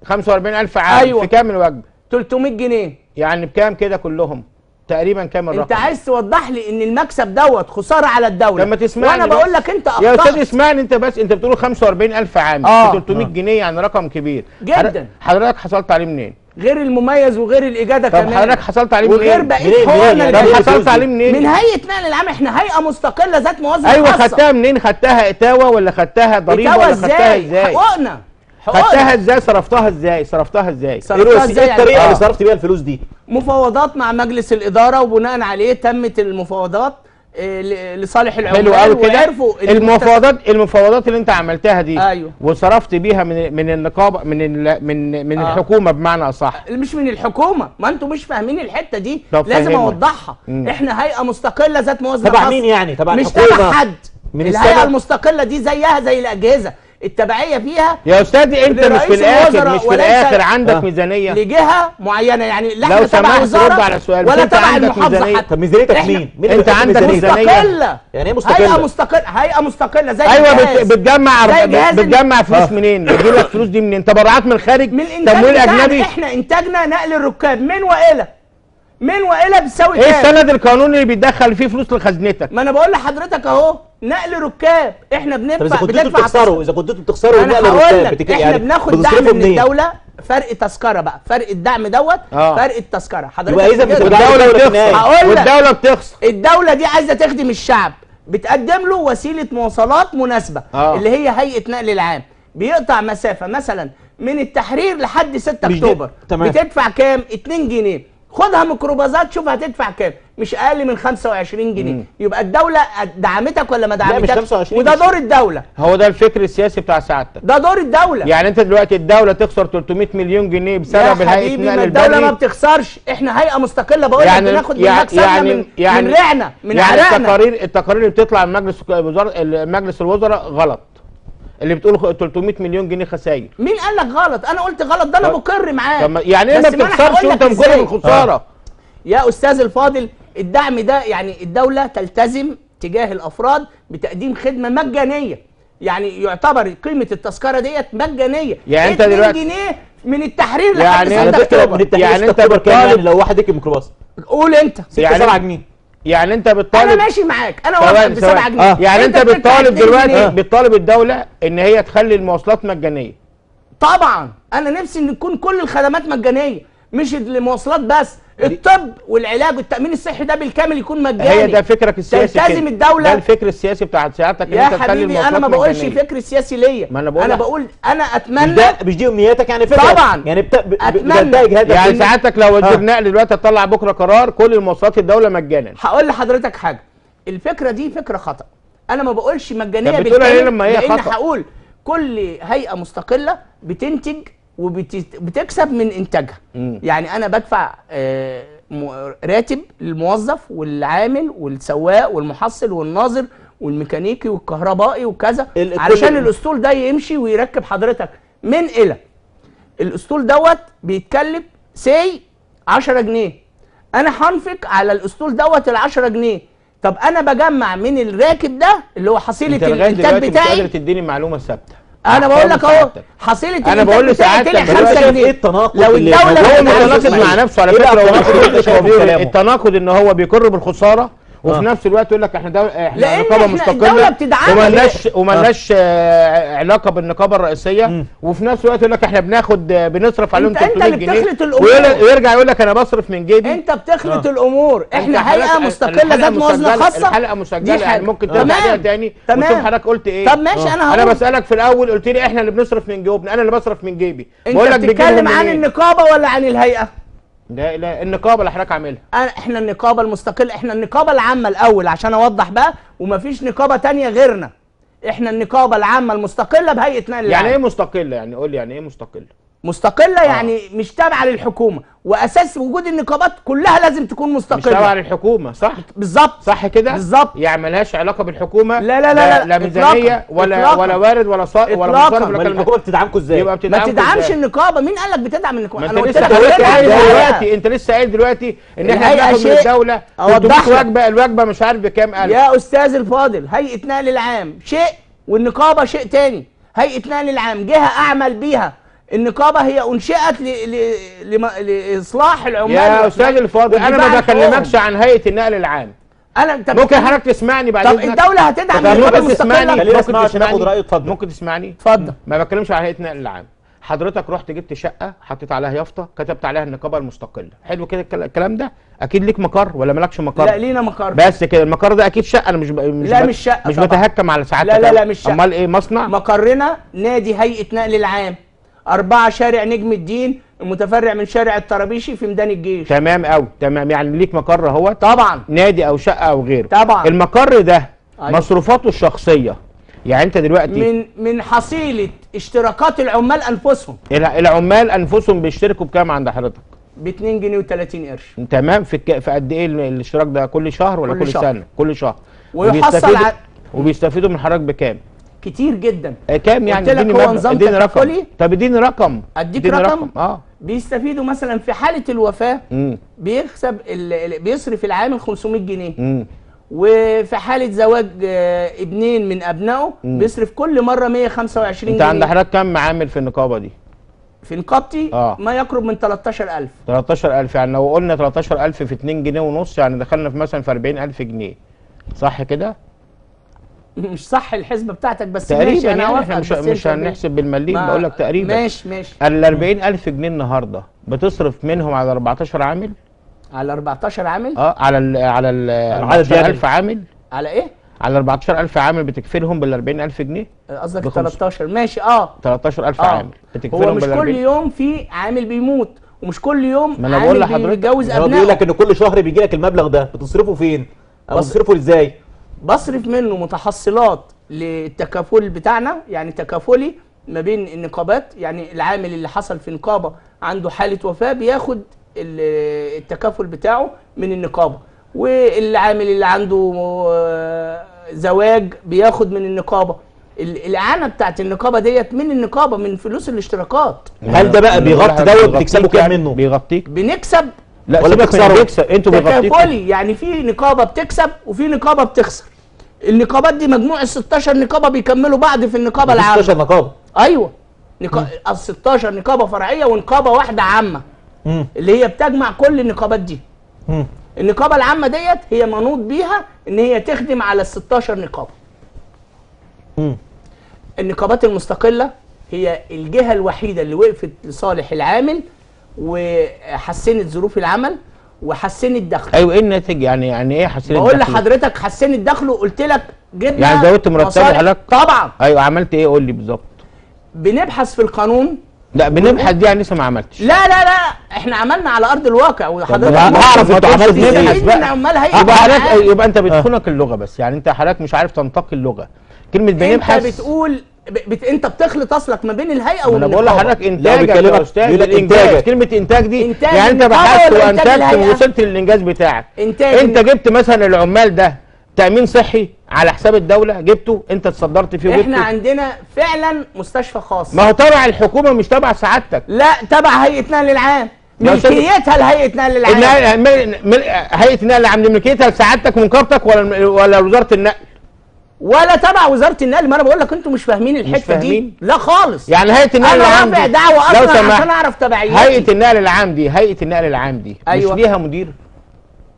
45000 عامل أيوة. في كام الوجبه 300 جنيه يعني بكام كده كلهم تقريبا كام الرقم انت عايز توضح لي ان المكسب دوت خساره على الدوله لما تسمعني وانا بس. بقول لك انت يا اخطات استاذ اسمعني انت بس انت بتقول 45000 عامل آه. في 300 جنيه يعني رقم كبير جداً. حضرتك- حضرتك حصلت عليه منين غير المميز وغير الاجاده طب كمان حضرتك حصلت عليه وغير منين بقيه منين؟ حقوقنا منين؟ طب يعني الجديدة. الفلوس حصلت دي؟ عليه منين من هيئه نقل العام احنا هيئه مستقله ذات موظف ايوه خاصة. خدتها منين خدتها اتاوه ولا خدتها ضريبه بتاوى ولا خدتها ازاي ازاي حقوقنا خدتها حقوقنا ازاي صرفتها ازاي صرفتها ازاي ايه صرفتها الوسيله ازاي ايه الطريقه يعني؟ اللي آه. صرفت بيها الفلوس دي مفاوضات مع مجلس الاداره وبناء عليه تمت المفاوضات آه، ل- لصالح العمال حلو قوي كده وعرفوا إن المفاوضات المفاوضات اللي انت عملتها دي أيوه. وصرفت بيها من من النقابه من ال من من آه. الحكومه بمعنى اصح مش من الحكومه ما انتوا مش فاهمين الحته دي طب لازم فهمنا. اوضحها مم. احنا هيئه مستقله ذات موظف تبع خاص. مين يعني؟ تبع مش الحكومة؟ تبع حد من الهيئه السبب؟ المستقله دي زيها زي الاجهزه التبعيه فيها يا استاذي انت مش في لرئيس الاخر الوزراء مش في وليس- الاخر عندك آه. ميزانيه لجهه معينه يعني لا لو احنا تبع سمحت وزاره رد على السؤال. مش ولا انت تبع عندك المحافظه ميزانية؟ حتى طب ميزانيتك إحنا- مين؟ مين انت اللي بيحط عندك ميزانية؟ ميزانية؟ مستقله يعني ايه مستقلة؟ هيئه مستقله هيئه مستقله زي ايوه الجهاز. بت- بتجمع زي جهاز ال- بتجمع فلوس آه. منين؟ بتجيب لك فلوس دي منين؟ تبرعات من الخارج؟ من الانتاج تمويل بتاعنا اجنبي؟ احنا انتاجنا نقل الركاب من والى من والى بتساوي ايه كام السند القانوني اللي بيدخل فيه فلوس لخزنتك؟ ما انا بقول لحضرتك اهو نقل ركاب احنا طب اذا بندفع كنتوا انتوا بندفع بتخسروا اذا كنتوا انتوا بتخسروا انا نقل هقول الركاب لك بتك- احنا يعني بناخد دعم بتصرفوا من منين؟ الدوله فرق تذكره بقى فرق الدعم دوت آه. فرق التذكره حضرتك يبقى إذا كده- بتبقى والدولة الدولة في بتخسر النهاية. هقول لك. والدولة بتخسر الدولة دي عايزة تخدم الشعب بتقدم له وسيلة مواصلات مناسبة آه. اللي هي هيئة نقل العام بيقطع مسافة مثلا من التحرير لحد 6 مش دي- اكتوبر تمام. بتدفع كام 2 جنيه خدها ميكروباصات شوف هتدفع كام مش اقل من 25 جنيه مم. يبقى الدولة دعمتك ولا ما مش دعمتكش 25 وده مش- دور الدولة هو ده الفكر السياسي بتاع سعادتك ده دور الدولة يعني انت دلوقتي الدولة تخسر 300 مليون جنيه يا بسبب الهيئة حبيبي نقل ما الدولة ما البري بتخسرش احنا هيئة مستقلة بقول لك يعني بناخد من يعني مكسبنا يعني من, يعني من رعنا من يعني عرقنا التقارير التقارير اللي بتطلع من مجلس الوزراء مجلس الوزراء غلط اللي بتقول 300 مليون جنيه خسائر مين قال لك غلط انا قلت غلط ده انا طب- مقر معاك طب ما- يعني ايه ما بس أنا بتخسرش هقول لك وانت مقر إزاي. بالخساره يا استاذ الفاضل الدعم ده يعني الدوله تلتزم تجاه الافراد بتقديم خدمه مجانيه يعني يعتبر قيمه التذكره ديت مجانيه يعني أنت 2 دلوقتي- جنيه من التحرير لحد يعني 6 على فكره من اكتوبر التحرير يعني يعني انت انت كام بتطالب- يعني لو واحد ركب ميكروباص قول انت 6 يعني 7 جنيه يعني انت انا بتطالب ماشي معاك انا ثواني- واقف ب 7 ثواني. جنيه آه. يعني انت بتدفع بتطالب 2 دلوقتي جنيه. بتطالب الدوله ان هي تخلي المواصلات مجانيه طبعا انا نفسي ان تكون كل الخدمات مجانيه مش المواصلات بس الطب والعلاج والتامين الصحي ده بالكامل يكون مجاني هي ده فكرك السياسي تلتزم كده. الدولة. ده الفكر السياسي بتاع سيادتك ان يا انت تخلي حبيبي انا المواصلات ما بقولش مجانية. فكر سياسي ليا ما أنا بقول انا لك. بقول انا مش اتمنى ده مش دي امنياتك يعني فكره طبعا. يعني بت... ب- أتمنى. بتنتهج هدف يعني إن- ساعتك لو وزير آه. نقل دلوقتي هتطلع بكره قرار كل المواصلات الدوله مجانا هقول لحضرتك حاجه الفكره دي فكره خطا انا ما بقولش مجانيه طب بتقول عليه لما هي لان خطأ؟ هقول كل هيئه مستقله بتنتج وبتكسب من انتاجها مم. يعني انا بدفع آه، م- راتب للموظف والعامل والسواق والمحصل والناظر والميكانيكي والكهربائي وكذا ال- علشان كل- الاسطول ده يمشي ويركب حضرتك من الى الاسطول دوت بيتكلف سي 10 جنيه انا هنفق على الاسطول دوت ال 10 جنيه طب انا بجمع من الراكب ده اللي هو حصيله انت لغايه الانتاج دلوقتي مش قادر بتاعي تديني معلومه ثابته انا بقول لك اهو سعادتك. حصيله أنا الانتاج بقول بتاعي لسعادتك طلع دلوقتي 5 ايه جنيه التناقض لو اللي الدولة موجود؟ هو بتعمل متناقض اسماعيل. مع نفسه على إيه بقى فكره هو التناقض اللي انت هو شايفه في بيقول كلامه؟ التناقض ان هو بيقر بالخساره وفي آه. نفس الوقت يقول لك احنا دولة احنا لأن نقابه إحنا مستقله الدولة بتدعمنا. ومالناش ومالناش آه، علاقه بالنقابه الرئيسيه وفي نفس الوقت يقول لك احنا بناخد آه، بنصرف عليهم أنت- أنت 300 اللي جنيه بتخلط الأمور. ويقول- ويرجع يقول لك انا بصرف من جيبي انت بتخلط آه. الامور أنت احنا هيئه حضرتك- مستقله الحلقة ذات موازنه مسجلة- خاصه الحلقه مسجله دي يعني حاجة. ممكن ترجع تمام. عليها تاني تمام. وتشوف حضرتك قلت ايه طب ماشي انا انا هقول بسالك في الاول قلت لي احنا اللي بنصرف من جيوبنا انا اللي بصرف من جيبي انت بقول لك بتجيبهم بتتكلم عن منين؟ النقابه ولا عن الهيئه لا لا النقابه اللي حضرتك عاملها أنا- احنا النقابه المستقله احنا النقابه العامه الاول عشان اوضح بقى ومفيش نقابه تانية غيرنا احنا النقابه العامه المستقله بهيئه نقل يعني العام. ايه مستقله يعني قول لي يعني ايه مستقله مستقله يعني مش تابعه للحكومه واساس وجود النقابات كلها لازم تكون مش تابعه مستقله للحكومه صح بالظبط صح كده بالظبط. يعني ملهاش علاقه بالحكومه لا لا لا لا، لا ميزانيه إطلاقاً، ولا إطلاقاً. ولا وارد ولا صا ولا إطلاقاً. مصارف ولا امال كلام الحكومه بتدعمكم ازاي؟ يبقى ما بتدعمكم تدعمش إزاي؟ النقابه مين قال لك بتدعم ما النقابه انت انا قلت لسه لك حضرتك الهيئة قايل الهيئة. دلوقتي انت لسه قايل دلوقتي ان احنا الهيئة بناخد من شيء الدوله أوضح 300 لك. وجبه الوجبه مش عارف بكام الف يا استاذ الفاضل هيئه نقل العام شيء والنقابه شيء تاني هيئه نقل العام جهه اعمل بيها النقابه هي انشئت ل... ل... لم... لاصلاح العمال يا والعمال استاذ الفاضل انا ودفاع ما عن بكلمكش حقوقهم. عن هيئه النقل العام انا انت ممكن بتتكلم- حضرتك تسمعني بعد طب إذنك؟ الدوله هتدعم طب النقابه ممكن تسمعني المستقله خلينا ممكن نسمع عشان تسمعني ناخد رأيه، اتفضل. ممكن تسمعني اتفضل ما بتكلمش على هيئه النقل العام حضرتك رحت جبت شقه حطيت عليها يافطه كتبت عليها النقابه المستقله حلو كده الكل- الكلام ده اكيد ليك مقر ولا مالكش مقر لا لينا مقر بس كده المقر ده اكيد شقه انا مش ب... مش لا ب... مش شقة مش طبعا. بتهكم على سعادتك لا لا لا أنا. مش شقة. امال ايه مصنع مقرنا نادي هيئه نقل العام أربعة شارع نجم الدين المتفرع من شارع الطرابيشي في ميدان الجيش تمام قوي تمام يعني ليك مقر اهو طبعا نادي او شقه او غيره طبعا. المقر ده أيوة. مصروفاته الشخصيه يعني انت دلوقتي من من حصيله اشتراكات العمال انفسهم الع- العمال انفسهم بيشتركوا بكام عند حضرتك ب 2 جنيه و30 قرش تمام في الك... في قد ايه ال- الاشتراك ده كل شهر ولا كل كل, شهر. سنه كل شهر ويحصل وبيستفيدوا- ع- وبيستفيدوا من حضرتك بكام كتير جدا آه، كام يعني قلت لك اديني هو مبلغ نظام اديني رقم تكافلي؟ طب اديني رقم أديك اديني رقم؟ اه بيستفيدوا مثلا في حاله الوفاه امم بيكسب ال- ال- بيصرف العامل 500 جنيه امم وفي حاله زواج آه، ابنين من ابنائه مم. بيصرف كل مره 125 انت جنيه عند حضرتك كام عامل في النقابه دي في نقابتي آه. ما يقرب من 13000 13000 يعني لو قلنا 13000 في 2 جنيه ونص يعني دخلنا في مثلا في 40000 جنيه صح كده مش صح الحسبه بتاعتك بس تقريبا ماشي انا يعني اوافقك احنا مش, بس مش انت هنحسب بالمليم ما- بقول لك تقريبا ماشي ماشي ال 40000 جنيه النهارده بتصرف منهم على 14 عامل على 14 عامل اه على ال على ال العدد يعني. 14000 عامل على ايه على 14000 عامل بتكفلهم بال 40000 جنيه قصدك بخمس- 13 ماشي اه 13000 اه عامل بتكفلهم هو مش بال كل 40 يوم في عامل بيموت ومش كل يوم ما أنا بقول عامل لحضرتك، بيتجوز هو بيقول لك ابنائه ان كل شهر بيجي لك المبلغ ده بتصرفه فين؟ او بص- بتصرفه ازاي؟ بصرف منه متحصلات للتكافل بتاعنا يعني تكافلي ما بين النقابات يعني العامل اللي حصل في نقابه عنده حاله وفاه بياخد ال- التكافل بتاعه من النقابه والعامل اللي عنده آه، زواج بياخد من النقابه ال- الاعانه بتاعت النقابه ديت من النقابه من فلوس الاشتراكات هل ده بقى أنا بيغطي بقول لك دوت بيغطيك بتكسبوا كام يعني؟ منه؟ بيغطيك بنكسب لا ولا سيبك من بتخسروا؟ بيكسب انتوا بيغطيكوا تكافلي يعني في نقابه بتكسب وفي نقابه بتخسر النقابات دي مجموع ال 16 نقابه بيكملوا بعض في النقابه العامه 16 نقابه ايوه نقا... ال 16 نقابه فرعيه ونقابه واحده عامه مم. اللي هي بتجمع كل النقابات دي مم. النقابه العامه ديت هي منوط بيها ان هي تخدم على ال 16 نقابه مم. النقابات المستقله هي الجهه الوحيده اللي وقفت لصالح العامل وحسنت ظروف العمل وحسنت دخله ايوه ايه الناتج يعني يعني ايه حسين بقول الدخل؟ لحضرتك حسنت دخله قلت لك جبنا يعني زودت مرتبه مصالح- حضرتك؟ طبعا ايوه عملت ايه قول لي بالظبط بنبحث في القانون لا بنبحث دي يعني لسه ما عملتش لا لا لا احنا عملنا على ارض الواقع وحضرتك طب ممكن أعرف أنتوا عملتوا إيه؟ تستفيد نبحث من بقى. عمال هيئه يبقى الأعمال. حضرتك يبقى انت بتخونك اللغه بس يعني انت حضرتك مش عارف تنتقي اللغه كلمه انت بنبحث بتقول ب... بت... انت بتخلط اصلك ما بين الهيئه ما انا بقول والنقابه لحضرتك لا، انتاجك بيكلمك- يا استاذ بيقول لك الانجاز إنتاجك. كلمه انتاج دي إنتاج يعني انت النقابة بحثت ولا إنتاج وانتجت الهيئة؟ ووصلت للانجاز بتاعك إنتاج انت الن- جبت مثلا العمال ده تامين صحي على حساب الدوله جبته انت اتصدرت فيه احنا وجبته عندنا فعلا مستشفى خاص ما هو تبع الحكومه مش تبع سعادتك لا تبع هيئه نقل العام يا أستاذ- ملكيتها لهيئه نقل العام النقل- مل- مل- هيئه النقل العام دي ملكيتها لسعادتك ونقابتك ولا ولا وزاره النقل ولا تبع وزاره النقل ما انا بقول لك انتوا مش فاهمين الحته دي فاهمين؟ لا خالص يعني هيئه النقل انا العام رافع دي دعوه لو اصلا سمحت، عشان اعرف تبعيتي هيئه النقل العام دي هيئه النقل العام دي أيوة. مش ليها مدير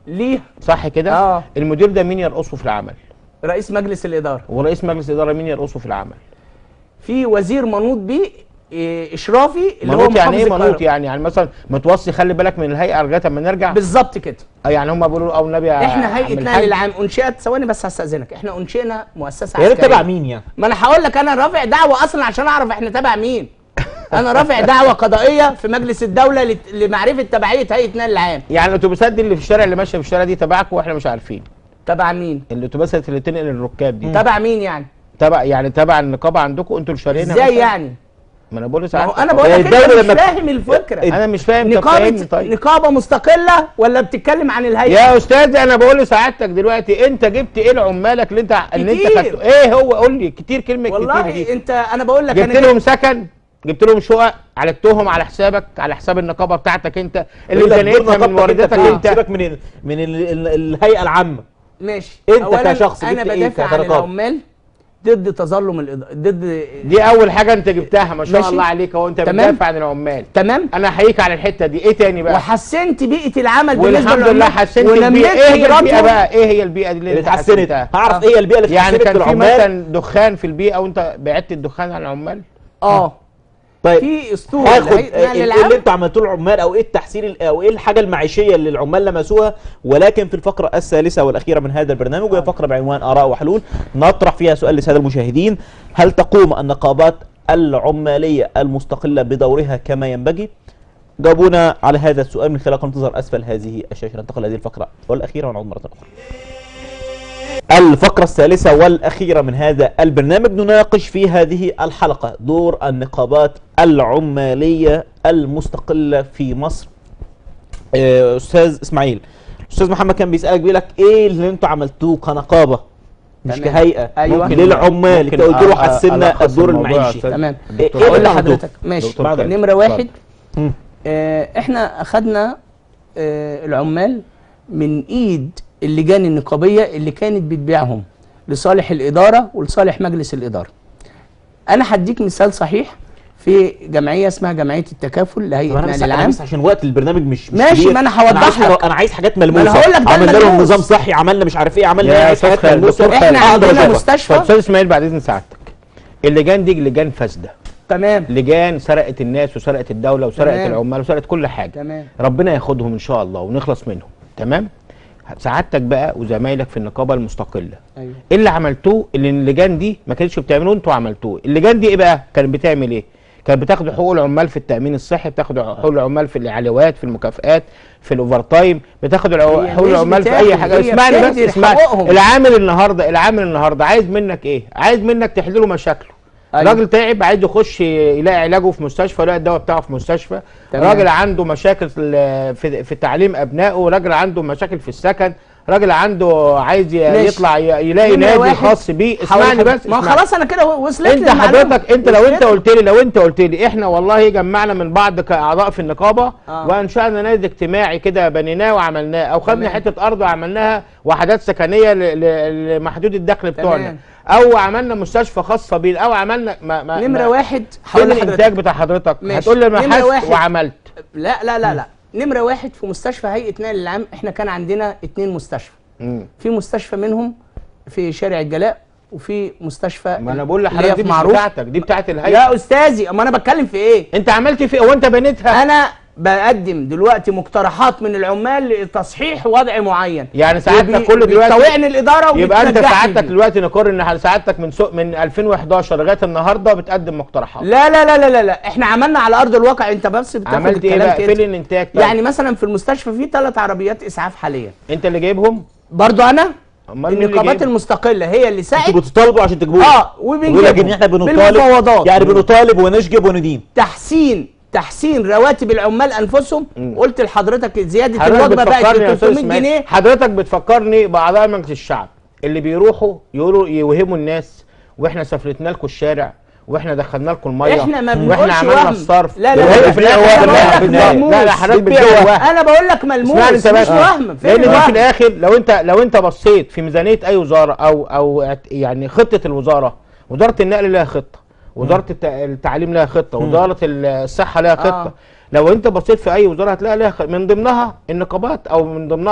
ليه صح كده آه. المدير ده مين يرقصه في العمل رئيس مجلس الاداره ورئيس مجلس الاداره مين يرقصه في العمل في وزير منوط بيه إيه، اشرافي اللي هو منوط يعني ايه محافظ منوط القاهرة. يعني يعني مثلا متوصي خلي بالك من الهيئه لغايه اما نرجع بالظبط كده آه، يعني هم بيقولوا او النبي يا احنا عم هيئه الحاج. نقل العام انشئت ثواني بس هستاذنك احنا انشئنا مؤسسه يا ريت عسكريه تبع مين يعني ما انا هقول لك انا رافع دعوه اصلا عشان اعرف احنا تبع مين انا رافع دعوه قضائيه في مجلس الدوله لت- لمعرفه تبعيه هيئه نقل العام يعني الاتوبيسات دي اللي في الشارع اللي ماشيه في الشارع دي تبعكم واحنا مش عارفين تبع مين الاتوبيسات اللي تنقل الركاب دي تبع مين يعني تبع يعني تبع النقابه عندكم انتوا اللي شارينها ازاي مثلاً؟ يعني ما انا بقول ما هو ساعات انا بقول لك الدولة انت مش لما- فاهم الفكره انا مش فاهم طب فاهمني نقابه طيب نقابه مستقله ولا بتتكلم عن الهيئه يا استاذ انا بقول لسعادتك دلوقتي انت جبت ايه لعمالك اللي انت اللي انت كتير. خدته ايه هو قول لي كتير كلمه كتير والله دي انت انا بقول لك جبت انا لهم سكن جبت لهم شقق عالجتهم على حسابك على حساب النقابه بتاعتك انت اللي يقول لك دور ميزانيتها من نقابتك وارداتك فين؟ انت سيبك من ال- من ال- ال- الهيئه العامه ماشي انت أولاً كشخص انا جبت ايه بدافع عن كنقابة؟ العمال ضد تظلم الإضاءة ضد دي اول حاجه انت جبتها ما شاء ماشي. الله عليك اهو انت تمام. بتدافع عن العمال تمام انا احييك على الحته دي ايه تاني بقى وحسنت بيئه العمل بالنسبه والحمد لله للعمال حسنت ونميت البيئه ايه هي البيئه قدراتهم. بقى ايه هي البيئه دي اللي اللي انت اتحسنت حسنتها؟ هعرف ايه البيئه اللي يعني اتحسنت كان في للعمال مثلا دخان في البيئه وانت بعدت الدخان عن العمال اه طيب في اسطوره هاخد لهيئة ايه نقل اللي العام انتوا عملتوه للعمال او ايه التحسين ال- او ايه الحاجه المعيشيه اللي العمال لمسوها ولكن في الفقره الثالثه والاخيره من هذا البرنامج وهي فقره بعنوان اراء وحلول نطرح فيها سؤال للساده المشاهدين هل تقوم النقابات العماليه المستقله بدورها كما ينبغي؟ جاوبونا على هذا السؤال من خلال قناه تظهر اسفل هذه الشاشه ننتقل هذه الفقره والاخيره ونعود مره اخرى. الفقرة الثالثة والأخيرة من هذا البرنامج نناقش في هذه الحلقة دور النقابات العمالية المستقلة في مصر آه، أستاذ إسماعيل أستاذ محمد كان بيسألك بيقول لك إيه اللي أنتوا عملتوه كنقابة مش تمام. كهيئة أيوة. للعمال ممكن أنت قلت له أ- أ- حسنا ألخص الدور الموضوع يا المعيشي أستاذ. تمام دكتور إيه اقول اللي عملتوه؟ لحضرتك ماشي دكتور خالد. نمره واحد مم. آه احنا اخدنا آه العمال من ايد اللجان النقابيه اللي كانت بتبيعهم لصالح الاداره ولصالح مجلس الاداره انا هديك مثال صحيح في جمعيه اسمها جمعيه التكافل طب لهيئه أنا بس نقل أنا العام بس عشان وقت البرنامج مش مش ماشي، كبير. ما أنا هوضح عايز- لك. أنا عايز حاجات ما أنا ملموسة هقول لك ده عملنا لهم الملموس. نظام صحي عملنا مش عارف إيه عملنا إيه يا عايز استاذ حاجات خالد ملموسة دكتور إحنا خالد. عندنا أقدر مستشفى. طب استاذ اسماعيل بعد اذن سعادتك اللجان دي لجان فاسده تمام لجان سرقت الناس وسرقت الدوله وسرقت تمام. العمال وسرقت كل حاجه تمام ربنا ياخدهم ان شاء الله ونخلص منهم تمام سعادتك بقى وزمايلك في النقابه المستقله ايوه ايه اللي عملتوه اللي اللجان دي ما كانتش بتعملوه انتوا عملتوه اللجان دي ايه بقى كانت بتعمل ايه كانت بتاخد حقوق العمال في التامين الصحي بتاخد حقوق العمال في العلاوات في المكافئات في الاوفر تايم بتاخد العو- هي حقوق مش العمال في بتاخد، اي حاجه هي اسمعني بس بتهدر اسمعني حقوقهم. العامل النهارده العامل النهارده عايز منك ايه عايز منك تحل له مشاكله أيوة. راجل تعب عايز يخش يلاقي علاجه في مستشفى يلاقي الدواء بتاعه في مستشفى تمام. راجل عنده مشاكل في في في تعليم ابنائه راجل عنده مشاكل في السكن راجل عنده عايز ي- ماشي. يطلع ي- يلاقي نمرة نادي واحد، خاص بيه حاول اسمعني حضرتك- بس ما اسمعني. خلاص انا كده وصلت انت لي المعلومة. حضرتك انت لو وصلت انت لي. قلت لي لو انت قلت لي احنا والله جمعنا من بعض كاعضاء في النقابه آه. وانشانا نادي اجتماعي كده بنيناه وعملناه او خدنا تمام. حته ارض وعملناها وحدات سكنيه ل- ل- لمحدود الدخل بتوعنا تمام. او عملنا مستشفى خاصه بينا او عملنا ما ما نمره ما واحد فين هقول لحضرتك. الانتاج بتاع حضرتك ماشي. هتقول لي ما نمرة حست واحد. وعملت لا لا لا لا نمره واحد في مستشفى هيئه نقل العام احنا كان عندنا اتنين مستشفى مم. في مستشفى منهم في شارع الجلاء وفي مستشفى ما انا بقول اللي هي لحضرتك دي في مش معروف بتاعتك دي بتاعت الهيئه يا استاذي اما انا بتكلم في ايه انت عملت في هو انت بنيتها انا بقدم دلوقتي مقترحات من العمال لتصحيح وضع معين يعني سعادتك وبي- كل دلوقتي بتطوعني الاداره يبقى انت وبتنجحني سعادتك دي. دلوقتي نقر ان سعادتك من سوق من 2011 لغايه النهارده بتقدم مقترحات لا لا لا لا لا, لا. احنا عملنا على ارض الواقع انت بس بتاخد عملت ايه الكلام بقى كده. فين الانتاج طيب؟ يعني مثلا في المستشفى في ثلاث عربيات اسعاف حاليا انت اللي جايبهم برضو انا امال مين اللي النقابات جايب المستقله هي اللي انتوا ساعدت بتطالبوا عشان تجيبوها اه يقول لك وبنجيبهم ان احنا بنطالب بالمفاوضات يعني بنطالب ونشجب وندين تحسين تحسين رواتب العمال انفسهم مم. قلت لحضرتك زياده حضرتك الوجبه بقت بتفكرني يا ب استاذ 300 اسماعيل جنيه حضرتك بتفكرني باعضاء مجلس الشعب اللي بيروحوا يقولوا يوهموا الناس واحنا سفلتنا لكم الشارع واحنا دخلنا لكم الميه احنا ما واحنا بنقولش عملنا وهم. الصرف لا لا وهي لا في لا، الآخر- أنا لا، بقول لك لا، ملموس. لا لا حضرتك بتبيع بتبيع وهم. وهم. انا بقول لك ملموس اسمعني مش انت بس وهم فين لان دي في الوهم الاخر لو انت لو انت بصيت في ميزانيه اي وزاره او او اعت- يعني خطه الوزاره وزاره النقل لها خطه وزاره الت- التعليم لها خطه وزاره الصحه لها خطه آه. لو انت بصيت في اي وزاره هتلاقي لها خ- من ضمنها النقابات او من ضمنها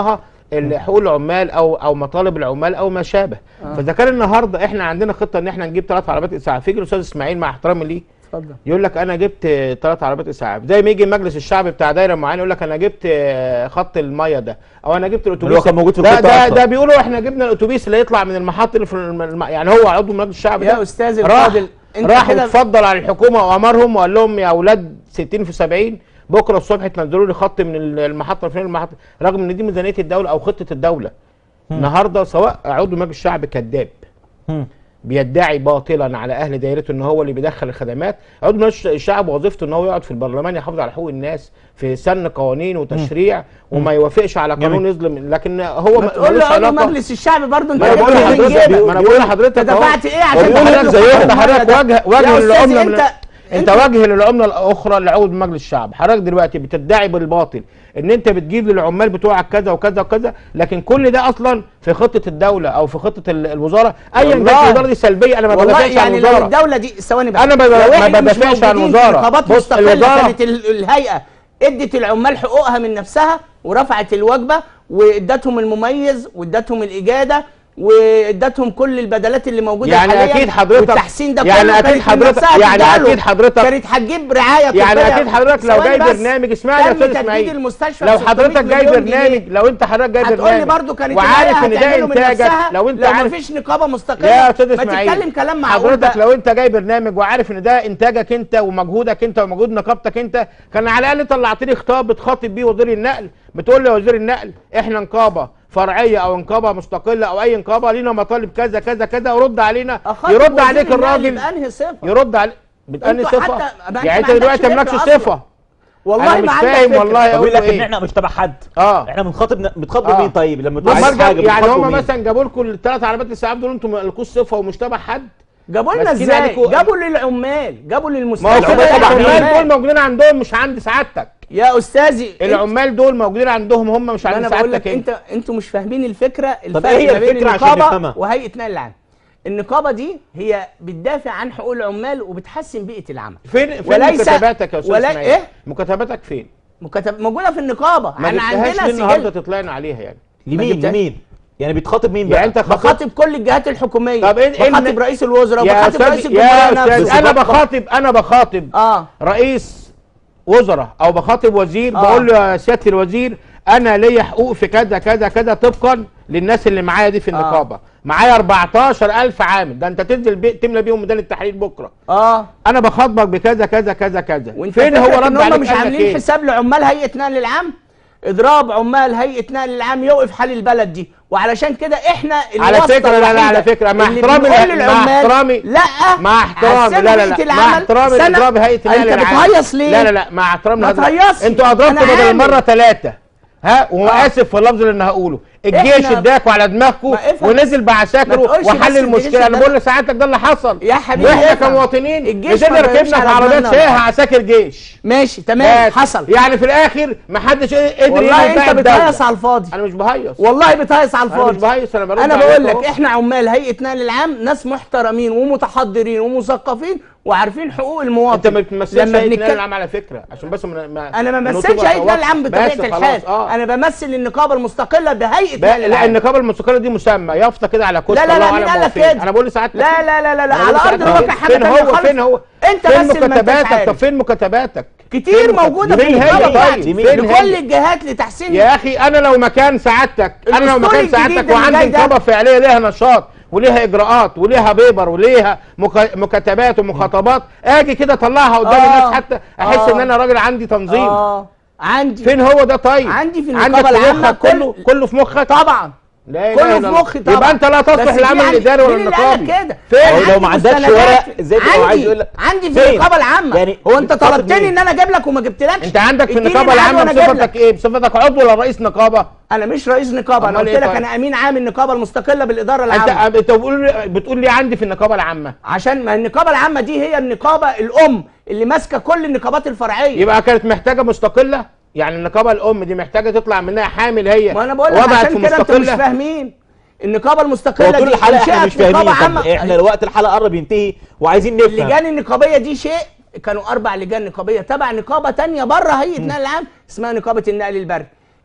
ال- حقوق العمال او او مطالب العمال او ما شابه فاذا كان النهارده احنا عندنا خطه ان احنا نجيب ثلاث عربيات اسعاف يجي الاستاذ اسماعيل مع احترامي ليه اتفضل يقول لك انا جبت ثلاث عربيات اسعاف زي ما يجي مجلس الشعب بتاع دايره معينه يقول لك انا جبت آه، خط الميه ده او انا جبت الاتوبيس هو كان موجود في ده الخطة ده, أصلاً. ده بيقولوا احنا جبنا الاتوبيس اللي يطلع من المحطه اللي في الم... الم- يعني هو عضو مجلس الشعب يا ده استاذ راح الفاضل انت راح كده اتفضل على الحكومه وامرهم وقال لهم يا اولاد 60 في 70 بكره الصبح تنزلوا لي خط من المحطه الفلانيه المحطه رغم ان دي ميزانيه الدوله او خطه الدوله النهارده سواء عضو مجلس الشعب كذاب مم. بيدعي باطلا على اهل دايرته ان هو اللي بيدخل الخدمات عضو مجلس الشعب وظيفته ان هو يقعد في البرلمان يحافظ على حقوق الناس في سن قوانين وتشريع وما يوافقش على قانون جميل. يظلم لكن هو ما تقول له عضو مجلس الشعب برضه انت ما انا بقول جبت من لحضرتك جيبك. ما انا بقول لحضرتك انت أهو. دفعت ايه هو عشان بيقول تجيب لك له زيهم خط ده حضرتك المية ده؟ وجه يا وجه أستاذ للعمله انت انت وجه للعمله الاخرى لعود مجلس الشعب حضرتك دلوقتي بتدعي بالباطل ان انت بتجيب للعمال بتوعك كذا وكذا وكذا لكن كل ده اصلا في خطه الدوله او في خطه ال- الوزاره ايا كانت والله. الوزاره دي سلبيه انا ما والله بدافعش عن يعني لو الوزاره الدوله دي ثواني بس أنا ما ب- لو ما إحنا مش بدافعش عن موجودين في الوزارة. نقابات بص، مستقله الوزارة- كانت ال- الهيئه ادت العمال حقوقها من نفسها ورفعت الوجبه وادتهم المميز وادتهم الاجاده وادتهم كل البدلات اللي موجوده يعني حاليا أكيد حضرتك- والتحسين ده يعني كله أكيد كانت من حضرتك- نفسها يعني تديها أكيد له. حضرتك- كانت هتجيب رعايه يعني طبية. اكيد حضرتك لو ثواني جاي بس. برنامج اسمعني يا تم استاذ تجديد اسماعيل المستشفى لو ب حضرتك 600 جاي مليون برنامج جنيه. لو انت حضرتك جاي هتقول لي برنامج برضه كانت وعارف الهيئة ان ده هتعمله من انتاجك نفسها لو انت لو عارف مفيش نقابه مستقله يا استاذ ما اسماعيل تتكلم كلام معقول حضرتك بقى. لو انت جاي برنامج وعارف ان ده انتاجك انت ومجهودك انت ومجهود نقابتك انت كان على الاقل طلعت لي خطاب بتخاطب بيه وزير النقل بتقول لي يا وزير النقل احنا نقابه فرعيه او نقابه مستقله او اي نقابه لينا مطالب كذا كذا كذا ورد علينا أخاطب يرد وزير عليك النقل الراجل بأنهي صفه يرد عليك بتأني انتوا صفه حتى- ما انت يعني ما انت دلوقتي عندكش مالكش فكرة صفه والله انا مش ما عندك فاهم فكرة. والله طب يقول اقول لك ان ايه احنا مش تبع حد اه احنا بنخاطب بتخاطب آه. مين طيب لما تقول لما عايز ارجع حاجه يعني بتخاطبوا هم مين؟ مثلا جابوا لكم الثلاث عربيات الاسعاف دول انتم ما لكوش صفه ومش تبع حد جابوا لنا ماسكين ازاي عليكوا- جابوا للعمال جابوا ما هو للمستشفى العمال كده طبعا العمال مين؟ دول موجودين عندهم مش عند سعادتك يا استاذي العمال دول موجودين عندهم هم مش ما عند انا بقول لك سعادتك انت انت انتوا مش فاهمين الفكره الفرق إيه هي ما بين الفكرة عشان النقابه نفهمها؟ وهيئه نقل العام النقابه دي هي بتدافع عن حقوق العمال وبتحسن بيئه العمل فين فين وليس- مكاتباتك يا استاذ ولا- اسماعيل إيه؟ مكاتباتك فين مكتب موجوده في النقابه ما احنا جبتهاش عندنا ليه النهارده سجل تطلعنا عليها يعني لمين جبتهاش. لمين يعني بتخاطب مين بقى يعني انت خاطب بخاطب كل الجهات الحكوميه طب إيه- إيه بخاطب الن- رئيس الوزراء يا وبخاطب رئيس استاذ الجمهوريه يا استاذ نفسه انا بخاطب انا بخاطب اه رئيس وزراء او بخاطب وزير آه. بقول له يا سياده الوزير انا ليا حقوق في كذا كذا كذا طبقا للناس اللي معايا دي في آه. النقابه معايا 14000 عامل ده انت تنزل بي... تملى بيهم ميدان التحرير بكره اه انا بخاطبك بكذا كذا كذا كذا وانت فين هو فاكر رد ان هم عليك مش قال لك عاملين ايه حساب لعمال هيئه نقل العام اضراب عمال هيئه نقل العام يوقف حال البلد دي وعلشان كده احنا على الواسطة فكرة لا، لا، الوحيدة على فكرة، مع اللي احترامي بنقول لا، مع للعمال احترامي- لا مع احترامي حسنوا لا لا لا بيئة مع العمل احترامي سنة. لاضراب هيئه النقل انت العام بتهيص ليه لا لا لا مع احترامي ما لهذا- تهيصش. انتوا اضربتوا أنا بدل عامل. المره ثلاثه ها واسف في اللفظ اللي انا هقوله الجيش إحنا- اداكوا على دماغكم ما افهم ونزل ما بعساكره تقولش بس وحل الجيش المشكله انا اداك- بقول لسعادتك ده اللي حصل يا حبيبي واحنا افهم. كمواطنين الجيش ما نزلنا بيقفش ركبنا في على عربيات دماغنا. شايها عساكر جيش ماشي تمام بس. حصل يعني في الاخر ما حدش قدر والله يجي انت بتاع بتهيص الدولة. على الفاضي انا مش بهيص والله بتهيص على انا مش الفاضي بهيص انا برد انا عليك بقول أهو. لك احنا عمال هيئه نقل العام ناس محترمين ومتحضرين ومثقفين وعارفين حقوق المواطن انت ما بتمثلش لما هيئه النقل بنتكلم العام على فكره عشان بس ما ما انا ما ما بمثلش نطلب هيئه النقل خلاص. العام بطبيعه بس خلاص، الحال اه انا بمثل النقابه المستقله بهيئه ب- نقل لا العام النقابه المستقله دي مسمى يافطه كده على كتف لا لا الله لا مين أعلم قال هو لك فين. كده انا بقول لسعادتك لا لا لا لا لا أنا على بقول ارض لسعادتك الواقع حاجه فين تانية هو خالص فين هو انت فين بس اللي ما انتش مكاتباتك عارف. طب فين مكاتباتك كتير فين موجوده في فين النقابه هي؟ بتاعتي طيب، فين لكل هي؟ الجهات لتحسين يا اخي انا لو مكان سعادتك انا لو الأسطول مكان الجديد سعادتك اللي وعندي جاي ده- نقابه فعليه ليها نشاط وليها اجراءات وليها بيبر وليها مك- مكاتبات ومخاطبات اجي كده اطلعها قدام آه. الناس حتى احس آه. ان انا راجل عندي تنظيم اه عندي فين هو ده طيب عندي في عندك النقابة في العامة مخك كله كل- كله في مخك طبعا لا كله إله في إلا الله. مخي طبعا يبقى انت لا بس تصلح في العمل عندي- الاداري ولا مين اللي قال النقابي كده فين هو لو عندي ما عندكش مستندات. ورق، إزاي تبقى عندي عايز يقول لك- عندي في فين؟ النقابه العامه يعني هو انت بتخاطب طلبتني مين؟ ان انا اجيب لك وما جبتلكش انت عندك في اديني النقابه ميعاد العامه وأنا أجيب بصفتك لك. ايه بصفتك عضو ولا رئيس نقابه انا مش رئيس نقابه انا أمال قلت إيه لك طيب؟ انا امين عام النقابه المستقله بالاداره العامه انت انت بتقول لي بتقول لي عندي في النقابه العامه عشان ما النقابه العامه دي هي النقابه الام اللي ماسكه كل النقابات الفرعيه يبقى كانت محتاجه مستقله يعني النقابه الام دي محتاجه تطلع منها حامل هي ما انا بقول لك وضعت عشان في كده انتوا مش مستقله فاهمين النقابه هو المستقله طول دي الحلقه احنا انشئت مش فاهمين نقابه طب عامه احنا وقت الحلقه قرب ينتهي وعايزين نفهم اللجان النقابيه دي شيء كانوا اربع لجان نقابيه تبع نقابه تانية بره هيئه النقل العام اسمها نقابه النقل البري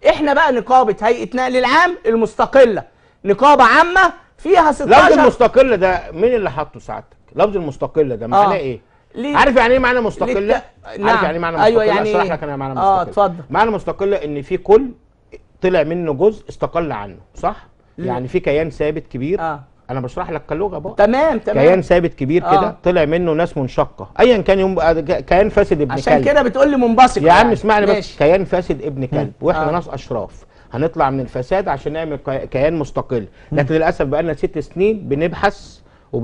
احنا بقى نقابه هيئه نقل العام المستقله نقابه عامه فيها 16 لفظ المستقله ده مين اللي حاطه سعادتك لفظ المستقله ده معناه آه. ايه ليه؟ عارف يعني ايه معنى مستقله للت- عارف نعم. يعني ايه معنى مستقله أيوة يعني اشرح إيه؟ لك انا معنى مستقله آه، اتفضل. معنى مستقله ان في كل طلع منه جزء استقل عنه صح يعني في كيان ثابت كبير آه. انا بشرح لك كلغه بقى تمام تمام كيان ثابت كبير آه. كده طلع منه ناس منشقه ايا كان يوم كيان فاسد ابن عشان كلب كده بتقول لي منبسط يا عم اسمعني بس ماشي. كيان فاسد ابن كلب واحنا آه. ناس اشراف هنطلع من الفساد عشان نعمل كي- كيان مستقل لكن للاسف بقالنا ست سنين بنبحث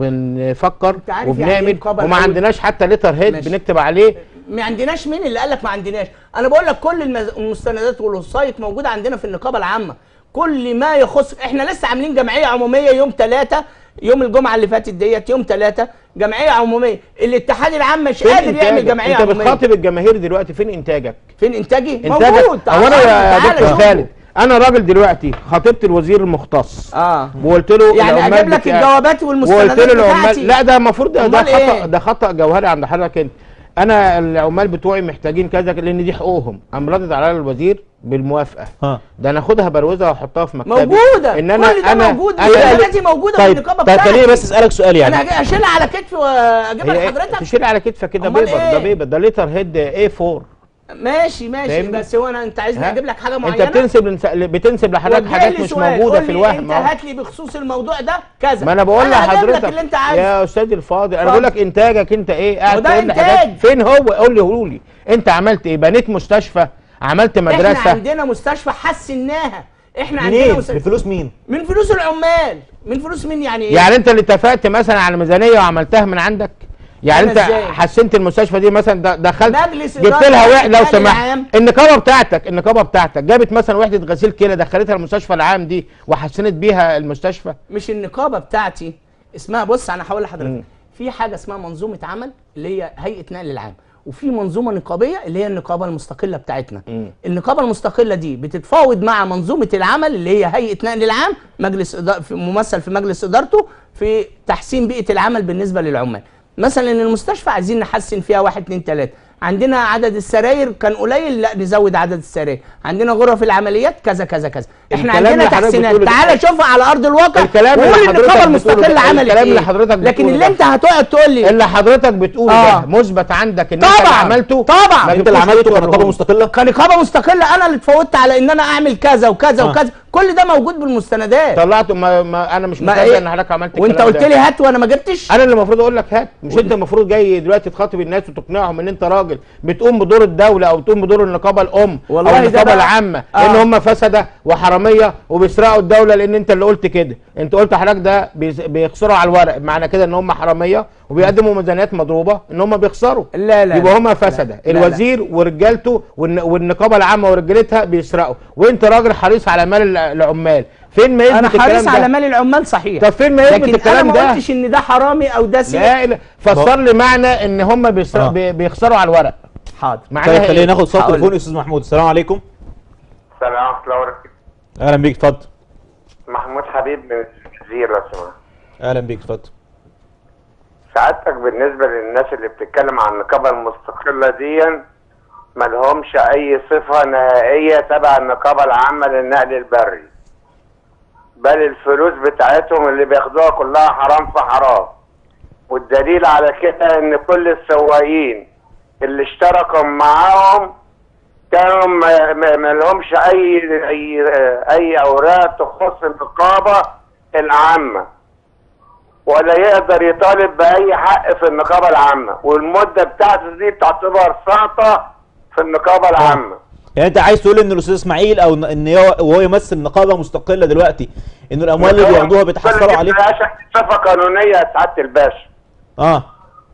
وبنفكر أنت عارف يعني إيه وبنعمل نقابة وما الأول؟ عندناش حتى ليتر هيد ماشي. بنكتب عليه ما عندناش مين اللي قال لك ما عندناش انا بقول لك كل المز... المستندات والوسايط موجوده عندنا في النقابه العامه كل ما يخص احنا لسه عاملين جمعيه عموميه يوم ثلاثة يوم الجمعه اللي فاتت ديت يوم ثلاثة جمعيه عموميه الاتحاد العام مش فين قادر يعمل إنتاجك؟ جمعيه انت عموميه بتخاطب الجماهير دلوقتي فين انتاجك فين انتاجي انتاجك موجود هو انا يا تعال دكتور شوفه. خالد انا راجل دلوقتي خاطبت الوزير المختص اه وقلت له يعني العمال اجيب لك بتاع- الجوابات والمستندات وقلت له بتاعتي العمال لا ده المفروض ده, ده أمال خطا إيه؟ ده خطا جوهري عند حضرتك انت انا العمال بتوعي محتاجين كذا لان دي حقوقهم قام ردد عليا الوزير بالموافقه ها ده انا اخدها بروزها واحطها في مكتبي موجوده ان انا كل ده انا موجود انا والمستندات دي موجوده في طيب النقابه طيب بتاعتي خليني بس اسالك سؤال يعني انا هجي- اشيلها على كتفي واجيبها هي لحضرتك تشيل على كتفك كده أمال بيبر إيه؟ ده بيبر ده ليتر هيد اي 4 ماشي ماشي فاهمني؟ بس هو انا انت عايزني ها؟ اجيب لك حاجه انت معينه بتنسب لنس- بتنسب لحضرتك وجاي حاجات لي مش سؤال، موجوده قول في لي الوهم انت أهو. هات لي بخصوص الموضوع ده كذا ما انا بقول هجيب لك لحضرتك اللي انت عايزه يا استاذ الفاضل انا اتفضل. بقول لك انتاجك انت ايه قاعد وده تقول لي إنتاج. حاجات فين هو قول لي قول لي انت عملت ايه بنيت مستشفى عملت احنا مدرسه عندنا مستشفى حسناها احنا عندنا منين؟ مستشفى بفلوس مين؟ من فلوس العمال من فلوس مين يعني ايه يعني انت اللي اتفقت مثلا على ميزانيه وعملتها من عندك يعني أنا انت إزاي؟ حسنت المستشفى دي مثلا د- دخلت مجلس جبت إدارة لها واحد لو الإنتاج سمحت العام. النقابه بتاعتك النقابه بتاعتك جابت مثلا وحده غسيل كلى دخلتها المستشفى العام دي وحسنت بيها المستشفى مش النقابه بتاعتي اسمها بص انا هقول لحضرتك مم. في حاجه اسمها منظومه عمل اللي هي هيئه نقل العام وفي منظومه نقابيه اللي هي النقابه المستقله بتاعتنا مم. النقابه المستقله دي بتتفاوض مع منظومه العمل اللي هي هيئه نقل العام مجلس إدارة في ممثل في مجلس ادارته في تحسين بيئه العمل بالنسبه للعمال مثلا المستشفى عايزين نحسن فيها واحد اتنين تلاته عندنا عدد السراير كان قليل لا نزود عدد السراير عندنا غرف العمليات كذا كذا كذا احنا الكلام عندنا اللي حضرتك تحسينات بتقوله ده- تعالى شوفها على ارض الواقع الكلام اللي وقول حضرتك النقابه بتقوله المستقله ده- عملت الكلام اللي إيه. حضرتك لكن بتقوله اللي ده. انت هتقعد تقول لي اللي حضرتك بتقوله آه. ده مثبت عندك ان انت طبعاً، اللي عملته طبعاً. ما انت اللي جبتوش عملته ليه كنقابه توريه؟ مستقله؟ كنقابه مستقله انا اللي اتفوضت على ان انا اعمل كذا وكذا آه. وكذا كل ده موجود بالمستندات طلعت ما, ما انا مش ما مصدق إيه؟ ان حضرتك عملت وانت الكلام قلت ده. لي هات وانا ما جبتش انا اللي المفروض اقول لك هات مش انت المفروض جاي دلوقتي تخاطب الناس وتقنعهم ان انت راجل بتقوم بدور الدوله او بتقوم بدور النقابه الام والله او ده النقابه بقى- العامه آه. ان هم فسده وحراميه وبيسرقوا الدوله لان انت اللي قلت كده انت قلت حضرتك ده بيز- بيخسروا على الورق معنى كده ان هم حراميه وبيقدموا ميزانيات مضروبه ان هم بيخسروا لا لا يبقى لا. هم فسده لا، لا. الوزير ورجالته والن- والنقابه العامه ورجالتها بيسرقوا وانت راجل حريص على مال الع- العمال فين ما انا يثبت حريص الكلام على ده مال العمال صحيح طب فين ما يثبت لكن انا الكلام ما ده قلتش ان ده حرامي او ده سيء لا لا فسر لي معنى ان هم بيسر... آه. بي- بيخسروا على الورق حاضر معناها طيب خلينا إيه؟ ناخد صوت هقول تليفون استاذ محمود السلام عليكم السلام ورحمة الله وبركاته اهلا بيك اتفضل محمود حبيب من الجزيرة لو سمحت اهلا بيك اتفضل سعادتك بالنسبة للناس اللي بتتكلم عن النقابة المستقلة دي ملهمش أي صفة نهائية تبع النقابة العامة للنقل البري بل الفلوس بتاعتهم اللي بياخدوها كلها حرام في حرام والدليل على كده ان كل السواقين اللي اشتركوا معاهم كانوا ما ما- ما لهمش اي اي اي اوراق تخص النقابه العامه ولا يقدر يطالب باي حق في النقابه العامه والمده بتاعته دي بتعتبر سقطه في النقابه العامه يعني انت عايز تقول ان الاستاذ اسماعيل او ان هو وهو يمثل نقابه مستقله دلوقتي ان الاموال اللي بياخدوها بيتحصلوا عليها ملهاش أي صفه قانونيه يا سعاده الباشا اه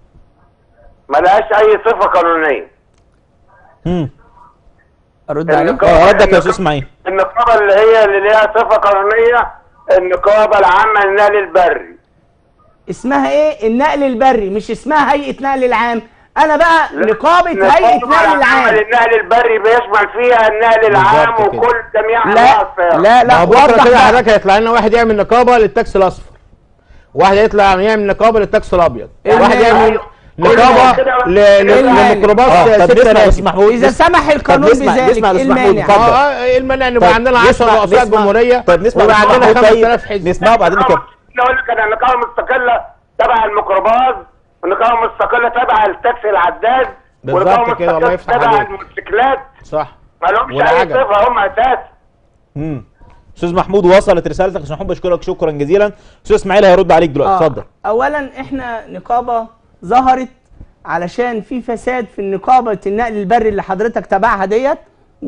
ملهاش اي صفه قانونيه امم ارد عليك النقابة- اه ردك يا استاذ النقابة- اسماعيل النقابه اللي هي اللي ليها صفه قانونيه النقابه العامه للنقل البري اسمها ايه النقل البري مش اسمها هيئه نقل العام انا بقى نقابه هيئه النقابة نقل العامة العام للنقل البري بيشمل فيها النقل العام بالظبط كده. وكل جميع لا انواع السيارات لا ما لا هو بكره وضح كده بقى. حضرتك هيطلع لنا واحد يعمل نقابه للتاكسي الاصفر واحد يطلع يعمل نقابه للتاكسي الابيض إيه واحد اللي- يعمل نقابه كده- ل- ل- كده- لميكروباص اه طب 6 نسمع ناس بس محمود اذا سمح القانون نسمع- بذلك نسمع إيه بس محمود، المانع اتفضل. اه ايه المانع ان يبقى طيب، عندنا 10 نسمع- رؤساء نسمع- جمهوريه طيب نسمع ويبقى بس عندنا محمود طيب 5000 حزب نسمعه وبعدين نكمل اقول لك انا نقابه مستقله تبع الميكروباص ونقابه مستقله تبع التاكسي العداد بالظبط ونقابة كده، الله مستقلة يفتح تبع عليك. الموتوسيكلات صح ما لهمش اي والعجل. صفه هم اساس امم استاذ محمود وصلت رسالتك استاذ محمود بشكرك شكرا جزيلا استاذ اسماعيل هيرد عليك دلوقتي آه. اتفضل اولا احنا نقابه ظهرت علشان في فساد في النقابه النقل البري اللي حضرتك تبعها ديت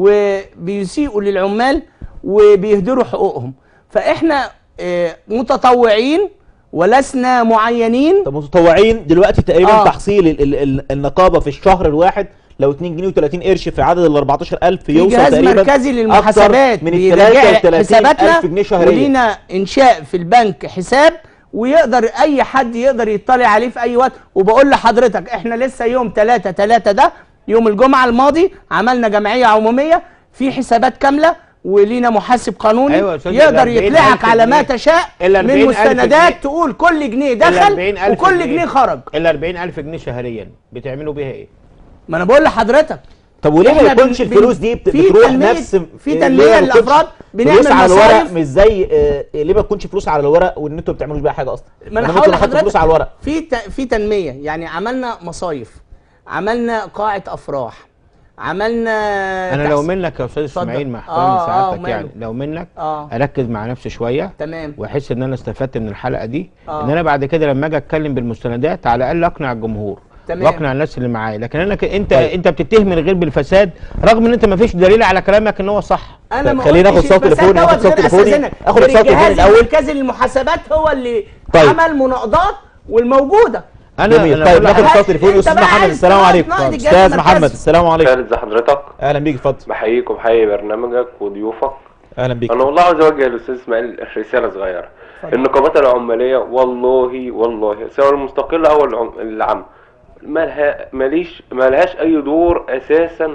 وبيسيئوا للعمال وبيهدروا حقوقهم فاحنا آه، متطوعين ولسنا معينين طب متطوعين دلوقتي تقريبا آه. تحصيل ال ال ال النقابه في الشهر الواحد لو 2 جنيه و30 قرش في عدد ال 14000 في يوصل جهاز تقريبا مركزي أكتر للمحاسبات من ال بيراجع 33000 حساباتنا جنيه شهريا ولينا انشاء في البنك حساب ويقدر اي حد يقدر يطلع عليه في اي وقت وبقول لحضرتك احنا لسه يوم 3 3 ده يوم الجمعه الماضي عملنا جمعيه عموميه في حسابات كامله ولينا محاسب قانوني أيوة يا أستاذ، يقدر ال 40,000 يطلعك على ما جنيه. تشاء ال من 40,000 جنيه. مستندات تقول كل جنيه دخل 40,000 وكل جنيه. جنيه خرج ال 40000 جنيه شهريا بتعملوا بيها ايه؟ ما انا بقول لحضرتك طب وليه ما إحنا يكونش بن- الفلوس دي بت- في بتروح تنمية- نفس في اللي تنمية هي ما بتكونش للأفراد، بنعمل فلوس على الورق مصاريف. مش زي آه، ليه ما تكونش فلوس على الورق وان انتوا ما بتعملوش بيها حاجه اصلا ما انا ممكن هقول نحط لحضرتك فلوس على الورق في ت... في تنميه يعني عملنا مصايف عملنا قاعه افراح عملنا انا لو تحس- منك يا استاذ اتفضل. اسماعيل مع آه، آه، احترامي سعادتك وماله. يعني لو منك اه اركز مع نفسي شويه تمام واحس ان انا استفدت من الحلقه دي آه. ان انا بعد كده لما اجي اتكلم بالمستندات على الاقل اقنع الجمهور تمام. واقنع الناس اللي معايا لكن انا ك... انت طيب. انت بتتهم الغير بالفساد رغم ان انت ما فيش دليل على كلامك ان هو صح انا طيب ما خلينا قلتش ناخد صوت الفساد تليفوني، ناخد دوت صوت غير تليفوني، أستاذنك. آخد غير صوت تليفوني الجهاز الأول. المركزي للمحاسبات هو اللي طيب. عمل مناقضات والموجوده انا جميل أنا طيب بقول لك- ناخد هل صوت تليفوني أنت استاذ بقى محمد عايز السلام تقعد عليكم تناقض الجهاز استاذ المركزي؟ محمد السلام عليكم خالد حضرتك اهلا بيك اتفضل بحييك وبحيي برنامجك وضيوفك اهلا بيك انا والله عاوز اوجه للاستاذ اسماعيل رساله صغيره النقابات العماليه والله والله سواء المستقله او العم... العامه مالها ماليش مالهاش اي دور اساسا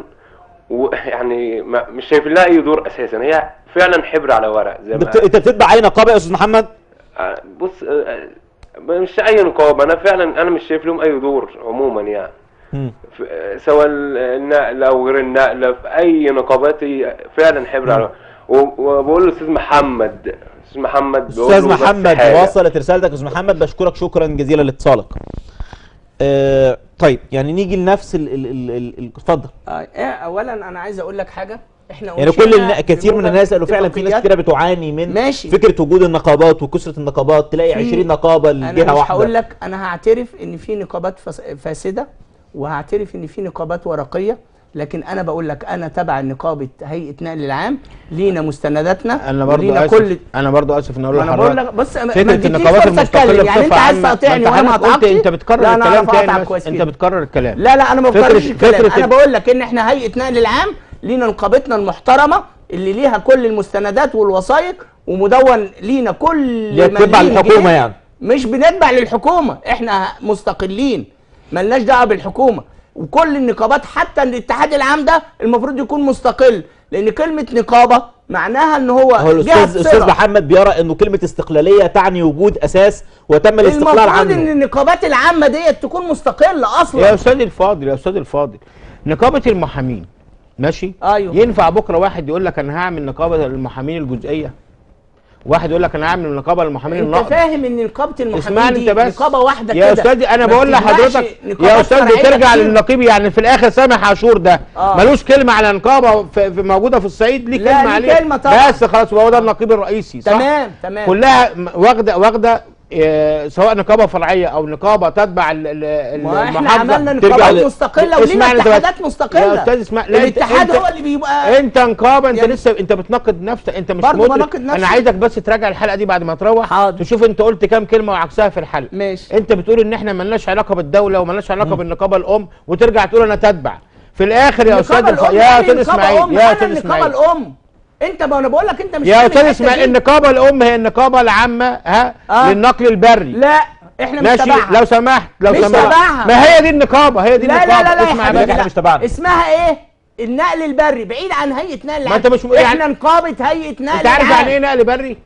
ويعني ما مش شايف لها اي دور اساسا هي فعلا حبر على ورق زي انت ما بت- انت بتتبع اي نقابه يا استاذ محمد آه، بص آه، آه، مش اي نقابه انا فعلا انا مش شايف لهم اي دور عموما يعني مم. ف- سواء النقل او غير النقل في اي نقابات هي فعلا حبر على و- وبقول لاستاذ محمد استاذ محمد بقول استاذ له بس محمد حاجة. وصلت رسالتك يا استاذ محمد بشكرك شكرا جزيلا لاتصالك آه طيب يعني نيجي لنفس ال ال ال ال- ال- اتفضل آه إيه، اولا انا عايز اقول لك حاجه احنا يعني كل أنشئنا النا... كثير من بموجب الناس قالوا فعلا في ناس اتفاقيات. كتيره بتعاني من ماشي. فكره وجود النقابات وكثره النقابات تلاقي في- 20 نقابه انا لجهه مش واحده هقول لك انا هعترف ان في نقابات فس- فاسده وهعترف ان في نقابات ورقيه لكن انا بقول لك انا تبع نقابه هيئه نقل العام لينا مستنداتنا انا برضو ولينا اسف كل انا برضو اسف ان اقول ما انا بقول لحضرتك لك بص ما فكره اديتنيش النقابات فرصة المستقله أتكلم. يعني انت بصفة عايز عامة. تقاطعني ما وانا ما انت حضرتك قلت اقطعكش انت بتكرر لا انا الكلام اعرف اقطع تاني كويس بس انت جدا. بتكرر الكلام لا لا انا ما فكرة- بكررش الكلام فكرة انا ال- بقول لك ان احنا هيئه نقل العام لينا نقابتنا المحترمه اللي ليها كل المستندات والوثائق ومدون لينا كل اللي هي بتتبع مليم الحكومه جنيه. يعني مش بنتبع للحكومه احنا مستقلين ملناش دعوه بالحكومه وكل النقابات حتى الاتحاد العام ده المفروض يكون مستقل لان كلمه نقابه معناها ان هو هو جهة الاستاذ استاذ صلة. محمد بيرى انه كلمه استقلاليه تعني وجود اساس وتم الاستقلال المفروض ان عنه النقابات العامه ديت تكون مستقله اصلا يا استاذ الفاضل يا استاذ الفاضل نقابه المحامين ماشي أيوه. ينفع بكره واحد يقول لك انا هعمل نقابه المحامين الجزئيه واحد يقول لك انا هعمل نقابه للمحامين انت النقد فاهم ان نقابه المحامين اسمعني دي انت بس نقابه واحده يا كده استاذ انا ما بقول بتجمعش لحضرتك نقابات يا استاذ فرعية بترجع كتير. للنقيب يعني في الاخر سامح عاشور ده آه. ملوش كلمه على نقابه في في موجوده في الصعيد ليه لا، كلمه ليه عليه كلمة طبعا. بس خلاص هو ده النقيب الرئيسي صح تمام تمام كلها م- واخده واخده آه، سواء نقابه فرعيه او نقابه تتبع ال- ال- ما احنا المحافظه عملنا ترجع نقابات ل- مستقله ولينا اسمعني دلوقتي. اتحادات مستقله يا استاذ اسمع لا انت الاتحاد انت هو اللي بيبقى انت نقابه انت يعني- لسه انت بتناقض نفسك انت مش برضه مدرك بناقض نفسي. انا عايزك بس تراجع الحلقه دي بعد ما تروح حاضر. تشوف انت قلت كام كلمه وعكسها في الحلقه ماشي انت بتقول ان احنا ملناش علاقه بالدوله وملناش علاقه بالنقابه الام وترجع تقول انا تتبع في الاخر يا استاذ النقابه الف... الام يا يعني استاذ نقابة اسماعيل أم، يا أنا استاذ النقابه اسماعيل الام انت ما انا بقول لك انت مش يا فاهم استاذ الحتة اسماعيل دي. النقابه الام هي النقابه العامه ها آه. للنقل البري لا احنا مش ماشي تبعها لو سمحت لو مش سمحت تبعها. ما هي دي النقابه هي دي لا النقابه لا لا لا يا اسمع حبيبي بس. احنا لا. مش تبعنا. اسمها ايه النقل البري بعيد عن هيئه نقل العام انت مش م- احنا يعني- نقابه هيئه نقل انت عارف العام. يعني ايه نقل بري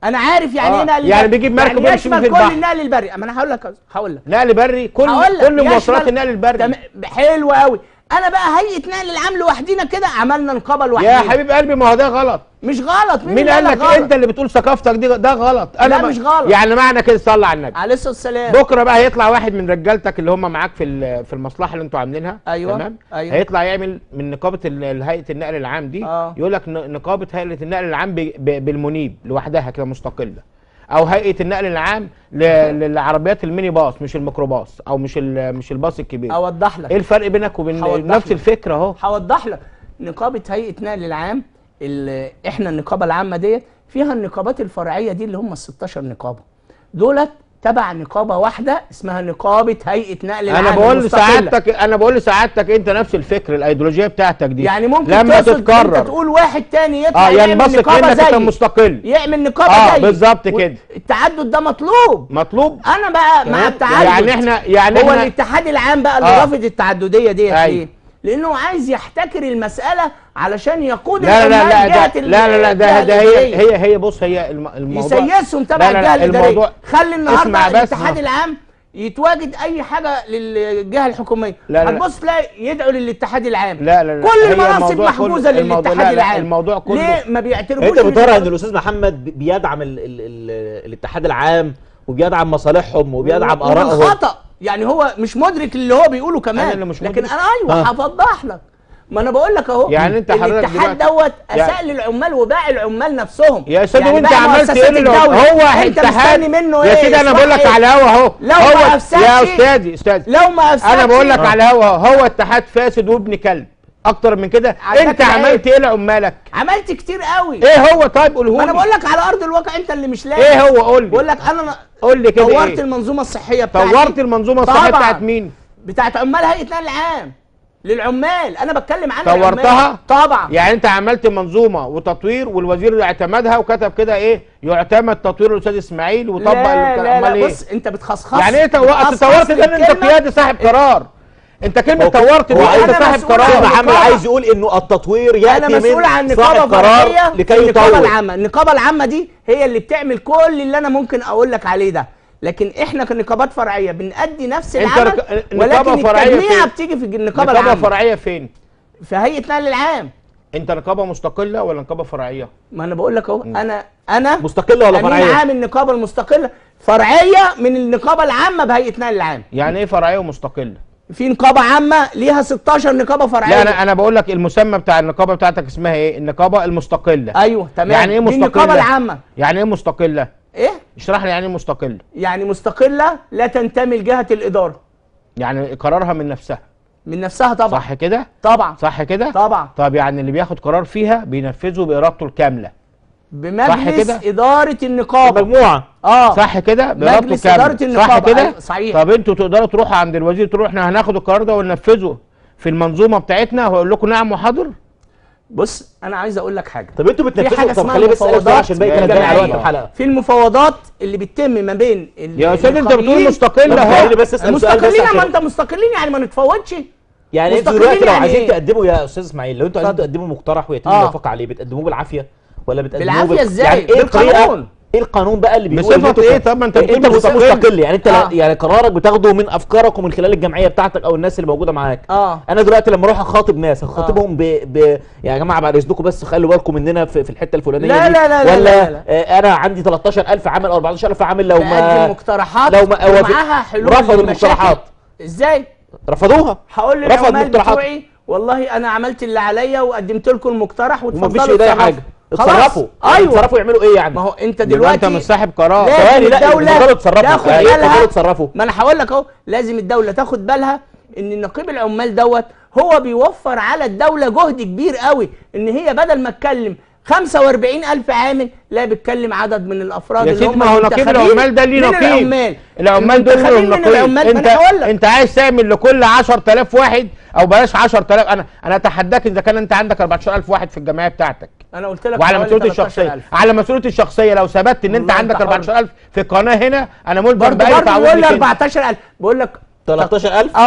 انا عارف يعني آه، ايه نقل يعني البري. بيجيب مركب يعني ويمشي يشمل في كل البحر. النقل البري اما انا هقول لك هقول لك نقل بري كل هقول لك كل مواصلات يشمل- النقل البري تم... حلو قوي انا بقى هيئه نقل العام لوحدينا كده عملنا نقابه يا لوحدينا حبيب قلبي ما هو ده غلط مش غلط مين, مين اللي قال لك غلط؟ انت اللي بتقول ثقافتك دي ده غلط لا، ما- مش غلط. يعني معنى كده صلى على النبي عليه الصلاه والسلام بكره بقى هيطلع واحد من رجالتك اللي هم معاك في ال- في المصلحه اللي انتوا عاملينها أيوة، تمام أيوة. هيطلع يعمل من نقابه ال- هيئه النقل العام دي آه. يقول لك ن- نقابه هيئه النقل العام ب- ب- بالمنيب لوحدها كده مستقله او هيئه النقل العام ل- للعربيات الميني باص مش الميكروباص او مش ال- مش الباص الكبير اوضح لك ايه الفرق بينك وبين هوضح نفس لك. الفكره اهو هوضح لك نقابه هيئه نقل العام اللي احنا النقابه العامه ديت فيها النقابات الفرعيه دي اللي هم ال 16 نقابه دولت تبع نقابه واحده اسمها نقابه هيئه نقل العام انا بقول المستقلة. لسعادتك انا بقول لسعادتك انت نفس الفكر الايديولوجيه بتاعتك دي يعني ممكن لما تقصد انت تتكرر تقول واحد تاني يطلع اه يعمل ينبثق نقابه منك انت زي مستقل يعمل نقابه اه زي بالظبط كده. التعدد ده مطلوب مطلوب انا بقى مع التعدد يعني احنا يعني هو احنا الاتحاد العام بقى اللي آه. رافض التعدديه ديت أيوة. ليه؟ لانه عايز يحتكر المساله علشان يقود لا لا لا العمال لا جهة ده ال- لا لا لا ده الجهة ده هي الإدارية. هي هي بص هي الم- الموضوع يسيسهم تبع لا لا الجهه لا الاداريه الموضوع خلي النهارده اسمع بس. الاتحاد العام يتواجد اي حاجه للجهه الحكوميه لا لا. هتبص تلاقي يدعوا للاتحاد العام لا لا لا كل هي المناصب الموضوع محجوزه كله- الموضوع- للاتحاد لا لا، العام الموضوع كله ليه ما بيعترفوش انت بترى بالاتحاد- ان الاستاذ محمد بي- بيدعم ال ال ال الاتحاد العام وبيدعم مصالحهم وبيدعم ارائهم خطا يعني هو مش مدرك اللي هو بيقوله كمان أنا اللي مش لكن مدرك. انا ايوه آه. هفضح لك ما انا بقول لك اهو يعني أنت حضرتك الاتحاد دلوقتي- دوت اساء يعني- للعمال وباع العمال نفسهم يا استاذ يعني وانت باع عملت مؤسسات ايه للعمال؟ الدولة. هو انت اتحاد مستني منه يا ايه سيدي انا اسمح بقول لك إيه؟ على هوا اهو لو هو ما أفسدش- يا استاذي استاذي لو ما افسدش انا بقول لك على هوا هو اتحاد فاسد وابن كلب اكتر من كده عندك انت العيب. عملت ايه لعمالك عملت كتير قوي ايه هو طيب قوله ما انا لي بقول لك على ارض الواقع انت اللي مش لاقي ايه هو قول بقول لي لك انا قول لي كده طورت ايه المنظومه الصحيه بتاعتي طورت المنظومه الصحيه طبعاً. بتاعت مين بتاعت عمال هيئه نقل العام للعمال انا بتكلم عن طورتها؟ العمال. طبعا يعني انت عملت منظومه وتطوير والوزير اعتمدها وكتب كده ايه يعتمد تطوير الاستاذ اسماعيل وطبق لا الك- لا امال لا ايه بص انت بتخصخص يعني ايه تو- اصل بتخصخص طورت ده ان انت الكلمة. قيادي صاحب قرار انت كلمه هو- طورت هو دي عايز انت أنا صاحب مسؤول استاذ عن قرار محمد النقابة. عايز يقول انه التطوير ياتي انا مسؤول من عن صاحب نقابه قرار فرعيه لكي النقابه يطور العامه النقابه العامه دي هي اللي بتعمل كل اللي انا ممكن اقول لك عليه ده لكن احنا كنقابات فرعيه بنأدي نفس انت العمل رك- نقابة ولكن فرعية التجميع فين؟ بتيجي في النقابه نقابه العامه فرعيه فين في هيئه نقل العام انت نقابه مستقله ولا نقابه فرعيه ما انا بقول لك اهو انا انا مستقله ولا امين فرعيه؟ عام النقابه المستقله فرعيه من النقابه العامه بهيئه نقل العام يعني ايه فرعيه ومستقله في نقابه عامه ليها 16 نقابه فرعيه لا انا انا بقول لك المسمى بتاع النقابه بتاعتك اسمها ايه النقابه المستقله ايوه تمام يعني ايه دي مستقله النقابه العامه يعني ايه مستقله ايه اشرح لي يعني ايه مستقله يعني مستقله لا تنتمي لجهه الاداره يعني قرارها من نفسها من نفسها طبعا صح كده طبعا صح كده طبعا طب يعني اللي بياخد قرار فيها بينفذه بارادته الكامله بمجلس كده؟ اداره النقابه مجموعه اه صح كده بارادته مجلس كامله إدارة صح النقابة، كده أيوة، صحيح. طب انتوا تقدروا تروحوا عند الوزير تروحوا احنا هناخد القرار ده وننفذه في المنظومه بتاعتنا وهقول لكم نعم وحاضر بص انا عايز اقول لك حاجه طب انتوا في بتنفذوا حاجة طب اسمها خليني بس اسال سؤال مفاوضات عشان باقي كلام جماعية. على وقت الحلقه في المفاوضات اللي بتتم ما بين ال- يا أستاذ أنت بتقول النقابيين- مستقلة طب أهو. خليني بس اسال سؤال بس مستقلين ما عشان انت مستقلين يعني ما نتفاوضش يعني انتوا مستقلين دلوقتي لو يعني عايزين ايه؟ تقدموا يا استاذ اسماعيل لو انتوا عايزين اتفضل. تقدموا مقترح ويتم آه. الموافقه عليه بتقدموه بالعافيه ولا بتقدموه بالعافية بال- ازاي؟ يعني ايه الطريقه بالقانون. ايه القانون بقى اللي بيقول بصفة ان انتوا ايه؟ ك- طب ما انت انت بتقول مست- مستقل. مستقل يعني انت آه. يعني قرارك بتاخده من افكارك ومن خلال الجمعيه بتاعتك او الناس اللي موجوده معاك اه انا دلوقتي لما اروح اخاطب ناس هخاطبهم ب... ب... يا جماعه بعد اذنكم بس خلوا بالكم مننا في, في الحته الفلانيه لا دي لا لا لا ولا لا لا. آه انا عندي 13000 عامل او 14000 عامل لو تقدم ما مقترحات لو ما ومعاها حلول رفضوا للمشاكل. المقترحات ازاي رفضوها هقول رفض للعمال مقترحات. بتوعي والله انا عملت اللي عليا وقدمت لكم المقترح ومفيش واتفضلوا ايديا اتصرفوا. حاجه خلاص. اتصرفوا يعني ايوه اتصرفوا يعملوا ايه يعني ما هو انت يبقى دلوقتي انت مش صاحب قرار لازم ثواني، لا، الدولة اتفضلوا اتصرفوا. تاخد أيوة، اتفضلوا بالها اتصرفوا. ما انا هقول لك اهو لازم الدولة تاخد بالها ان نقيب العمال دوت هو بيوفر على الدولة جهد كبير قوي ان هي بدل ما تكلم 45 ألف عامل لا بتكلم عدد من الأفراد يا اللي سيدي هم ما هو نقيب المنتخبين العمال ده ليه من نقيب العمال العمال دول المنتخبين لهم من نقيب العمال ما انت أنا هقول لك انت عايز تعمل لكل 10000 واحد او بلاش 10000 انا انا اتحداك اذا كان انت عندك 14000 واحد في الجمعيه بتاعتك أنا قلت لك وعلى حوالي مسؤوليتي الشخصيه 13,000. على مسؤوليتي الشخصيه لو ثبت ان انت والله عندك أنت حر. 14000 في قناه هنا انا ملزم برضه باي برضه تعويض بيقول لي ليك انت. 14000 بقول لك 13000 اه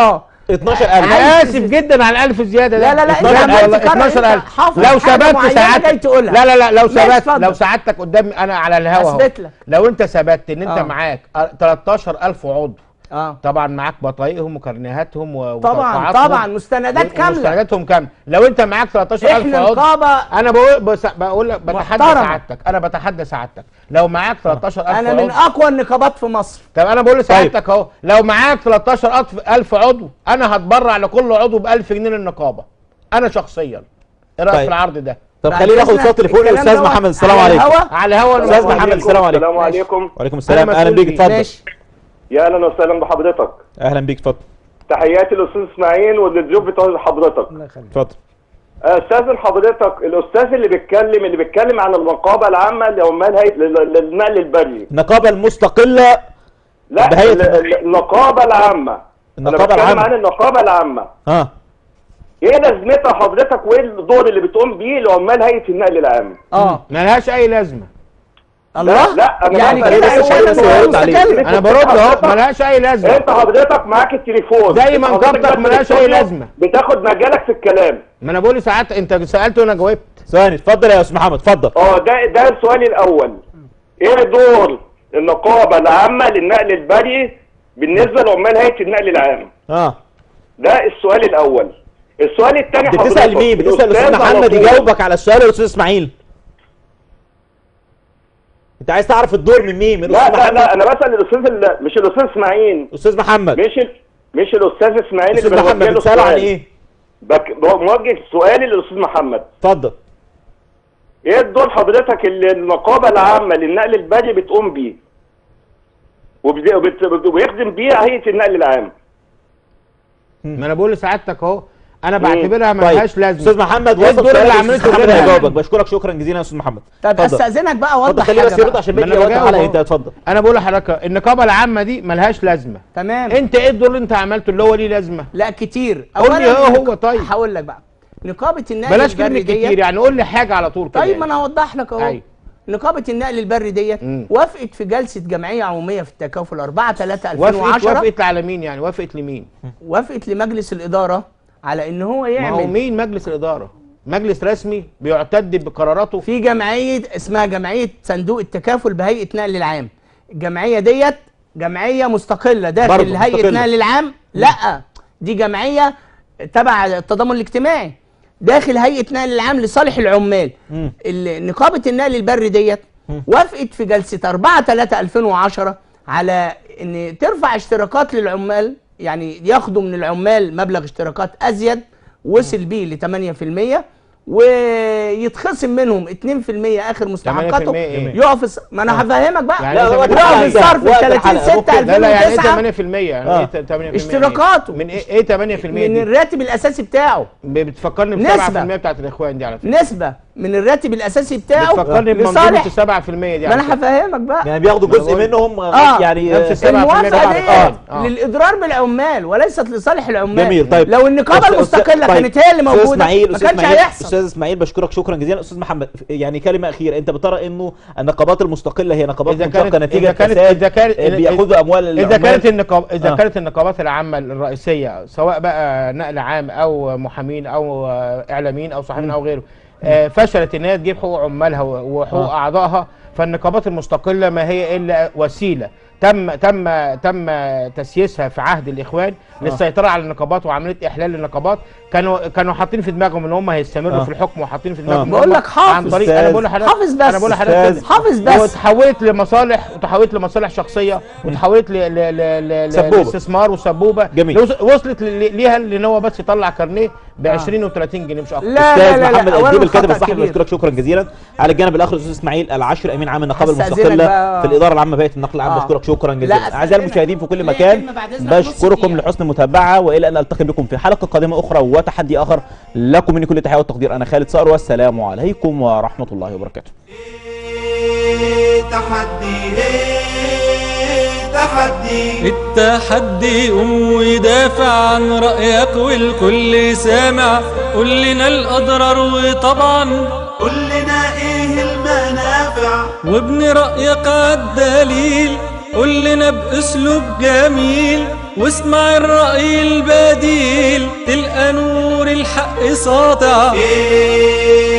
12000 انا اسف جدا على الالف زياده ده لا، لا، لا، أنت 12 عمال والله تكرر، 12000 أنت حافظ لو حاجة ثبت معينة ساعات جاي تقولها. لا لا لا لو ماشي، ثبت اتفضل. لو سعادتك قدامي انا على الهوا اهو أثبت لك. لو انت ثبت ان انت آه. معاك 13000 عضو اه طبعا معاك بطايقهم وكرنيهاتهم و- طبعا وتوقعاتهم طبعا مستندات كامله مستنداتهم كامله لو انت معاك 13000 احنا عضو نقابه انا بقول بس بقول لك بتحدى محترمة. سعادتك انا بتحدى سعادتك لو معاك 13000 انا عضو من اقوى النقابات في مصر طب انا بقول لسعادتك اهو لو معاك 13000 عضو انا هتبرع لكل عضو ب 1000 جنيه للنقابه انا شخصيا ايه رايك طيب. في العرض ده طب بعد خلينا ناخد إذنك صوت تليفوني الكلام استاذ دوت محمد السلام على عليكم الهوا. على الهوا استاذ محمد السلام عليكم السلام عليكم وعليكم السلام أنا اهلا مسؤول بيك فيه. اتفضل ماشي يا اهلا وسهلا بحضرتك اهلا بيك اتفضل تحياتي للاستاذ اسماعيل وللضيوف بتوع حضرتك اتفضل استاذن حضرتك الاستاذ اللي بيتكلم اللي بيتكلم عن النقابه العامه لعمال هيئه لل- للنقل البري النقابه المستقله لا بهيئة ال- ال- النقابه العامه النقابة أنا بتكلم العامة. عن النقابه العامه ها ايه لازمتها حضرتك وايه الدور اللي بتقوم بيه لعمال هيئه النقل العام اه ملهاش اي لازمه الله لا، أنا يعني بسأل كده بس اولا بس هو هيرد عليك. مستقل انا برد اهو ملهاش اي لازمه انت حضرتك معاك التليفون زي ما أنت حضرتك نقابتك بس ملهاش أي بتقول له لازمة. بتاخد مجالك في الكلام ما انا بقول ساعات انت سالت وانا جاوبت ثواني اتفضل يا استاذ محمد اتفضل اه ده ده السؤال الاول ايه دور النقابه العامه للنقل البري بالنسبه لعمال هيئه النقل العام ها ده السؤال الاول السؤال الثاني انت بتسال مين بتسال الاستاذ محمد يجاوبك على السؤال الاستاذ اسماعيل انت عايز تعرف الدور من مين من لا الاستاذ لا لا محمد انا بسال الاستاذ ال- مش الاستاذ اسماعيل استاذ محمد مش ال... مش الاستاذ اسماعيل استاذ اللي محمد بوجه له بتساله عن السؤال. ايه بك... موجه سؤالي للاستاذ محمد اتفضل ايه الدور حضرتك اللي النقابه العامه للنقل البري بتقوم بيه وبت- وبت- وبيخدم بيه هيئه النقل العام ما انا بقول لسعادتك اهو انا بعتبرها ملهاش طيب لازمه استاذ محمد إيه وصل الدور سؤالك اللي الاستاذ عملته محمد غيرها؟ هيجاوبك بشكرك شكرا جزيلا يا استاذ محمد طب اتفضل. استاذنك بقى اتفضل اوضح خليه حاجه بس يرد بقى. عشان ما بيجي أنا وقت بجاوب الحلقه أهو. انت اتفضل انا بقول لحضرتك النقابه العامه دي ملهاش لازمه تمام انت ايه الدور اللي انت عملته اللي هو ليه لازمه لا كتير قول لي أولاً ايه هو طيب. هقول لك بقى نقابه النقل بلاش البري كلمه ديت كتير يعني قول لي حاجه على طول كده طيب يعني. ما انا هوضح لك اهو أيوة. نقابه النقل البري ديت مم. وافقت في جلسه جمعيه عموميه في التكافل 4 3 وافقت 2010 وافقت على مين يعني وافقت لمين وافقت لمجلس الاداره على ان هو ما هو يعمل مين مجلس الاداره مجلس رسمي بيعتد بقراراته في جمعيه اسمها جمعيه صندوق التكافل بهيئه نقل العام الجمعيه ديت جمعيه مستقله داخل برضه هيئه مستقلة. نقل العام لا دي جمعيه تبع التضامن الاجتماعي داخل هيئه نقل العام لصالح العمال مم. ال- نقابه النقل البري ديت وافقت في جلسه 4 3 2010 على ان ترفع اشتراكات للعمال يعني ياخدوا من العمال مبلغ اشتراكات ازيد وصل بيه ل 8% ويتخصم منهم 2% اخر مستحقاته 8% إيه؟ يقف الص- ما انا هفهمك بقى يعني لا، إيه وقت 8%؟ الحلقة يقف الصرف وقت 30 الحلقة. 6 لا لا يعني ايه 2009 8% يعني آه. ايه 8% دي؟ اشتراكاته. من ايه ايه 8% من دي الراتب الاساسي بتاعه ب- بتفكرني ب نسبة. 7% بتاعت الاخوان دي على فكره نسبه من الراتب الاساسي بتاعه بتفكرني بمنظومه لصالح 7% دي ما على انا فكرة. هفهمك بقى يعني بياخدوا جزء بقول- منهم آه. يعني نفس السبعة في المية الموافقه طبعاً. ديت آه. آه. للاضرار بالعمال وليست لصالح العمال جميل طيب لو النقابه أستاذ- المستقله طيب. كانت هي اللي أستاذ موجوده اسماعيل ما استاذ كانش اسماعيل هيحصل استاذ اسماعيل بشكرك شكرا جزيلا استاذ محمد يعني كلمه اخيره انت بترى انه النقابات المستقله هي نقابات اذا مطلقه كانت نتيجه اذا كانت فساد اذا كانت آه، بياخدوا اموال اذا العمال. كانت النقاب اذا آه. كانت النقابات العامه الرئيسيه سواء بقى نقل عام او محامين او آه، اعلاميين او صحفيين او غيره آه، فشلت ان هي تجيب حقوق عمالها و- وحقوق آه. اعضائها فالنقابات المستقله ما هي الا وسيله تم تم تم تسييسها في عهد الاخوان للسيطره على النقابات وعمليه احلال النقابات كانوا كانوا حاطين في دماغهم ان هم هيستمروا آه. في الحكم وحاطين في دماغهم إن بقول هم لك حافظ. عن طريق انا بقول لحضرتك حافظ بس. انا بقول لحضرتك أستاذ. كده. حافظ بس وتحولت لمصالح وتحولت لمصالح شخصيه وتحولت ل ل ل ل سبوبة. لاستثمار وسبوبه جميل. لوص- وصلت ل- ليها ان هو بس يطلع كارنيه ب 20 و30 جنيه مش اكتر لا استاذ لا لا محمد لا الديب أولاً الكاتب خطأ الصحفي كبير. بشكرك شكرا جزيلا على الجانب الاخر الاستاذ اسماعيل العشر امين عام النقابه هستأذنك المستقله بقى. في الاداره العامه بهيئه النقل العام آه. بشكرك شكرا لا، جزيلا أستأذنك. اعزائي المشاهدين في كل ليه مكان كلمة بعد إذنك نص بشكركم دقيقة. لحسن المتابعه والى ان التقي بكم في حلقه قادمه اخرى وتحدي اخر لكم مني كل تحيه والتقدير انا خالد صقر والسلام عليكم ورحمه الله وبركاته إيه تحدي إيه تحدي التحدي قوم ودافع عن رأيك والكل سامع قول لنا الأضرار وطبعا قول لنا إيه المنافع وابن رأيك عالدليل قول لنا بأسلوب جميل واسمع الرأي البديل تلقى نور الحق ساطع إيه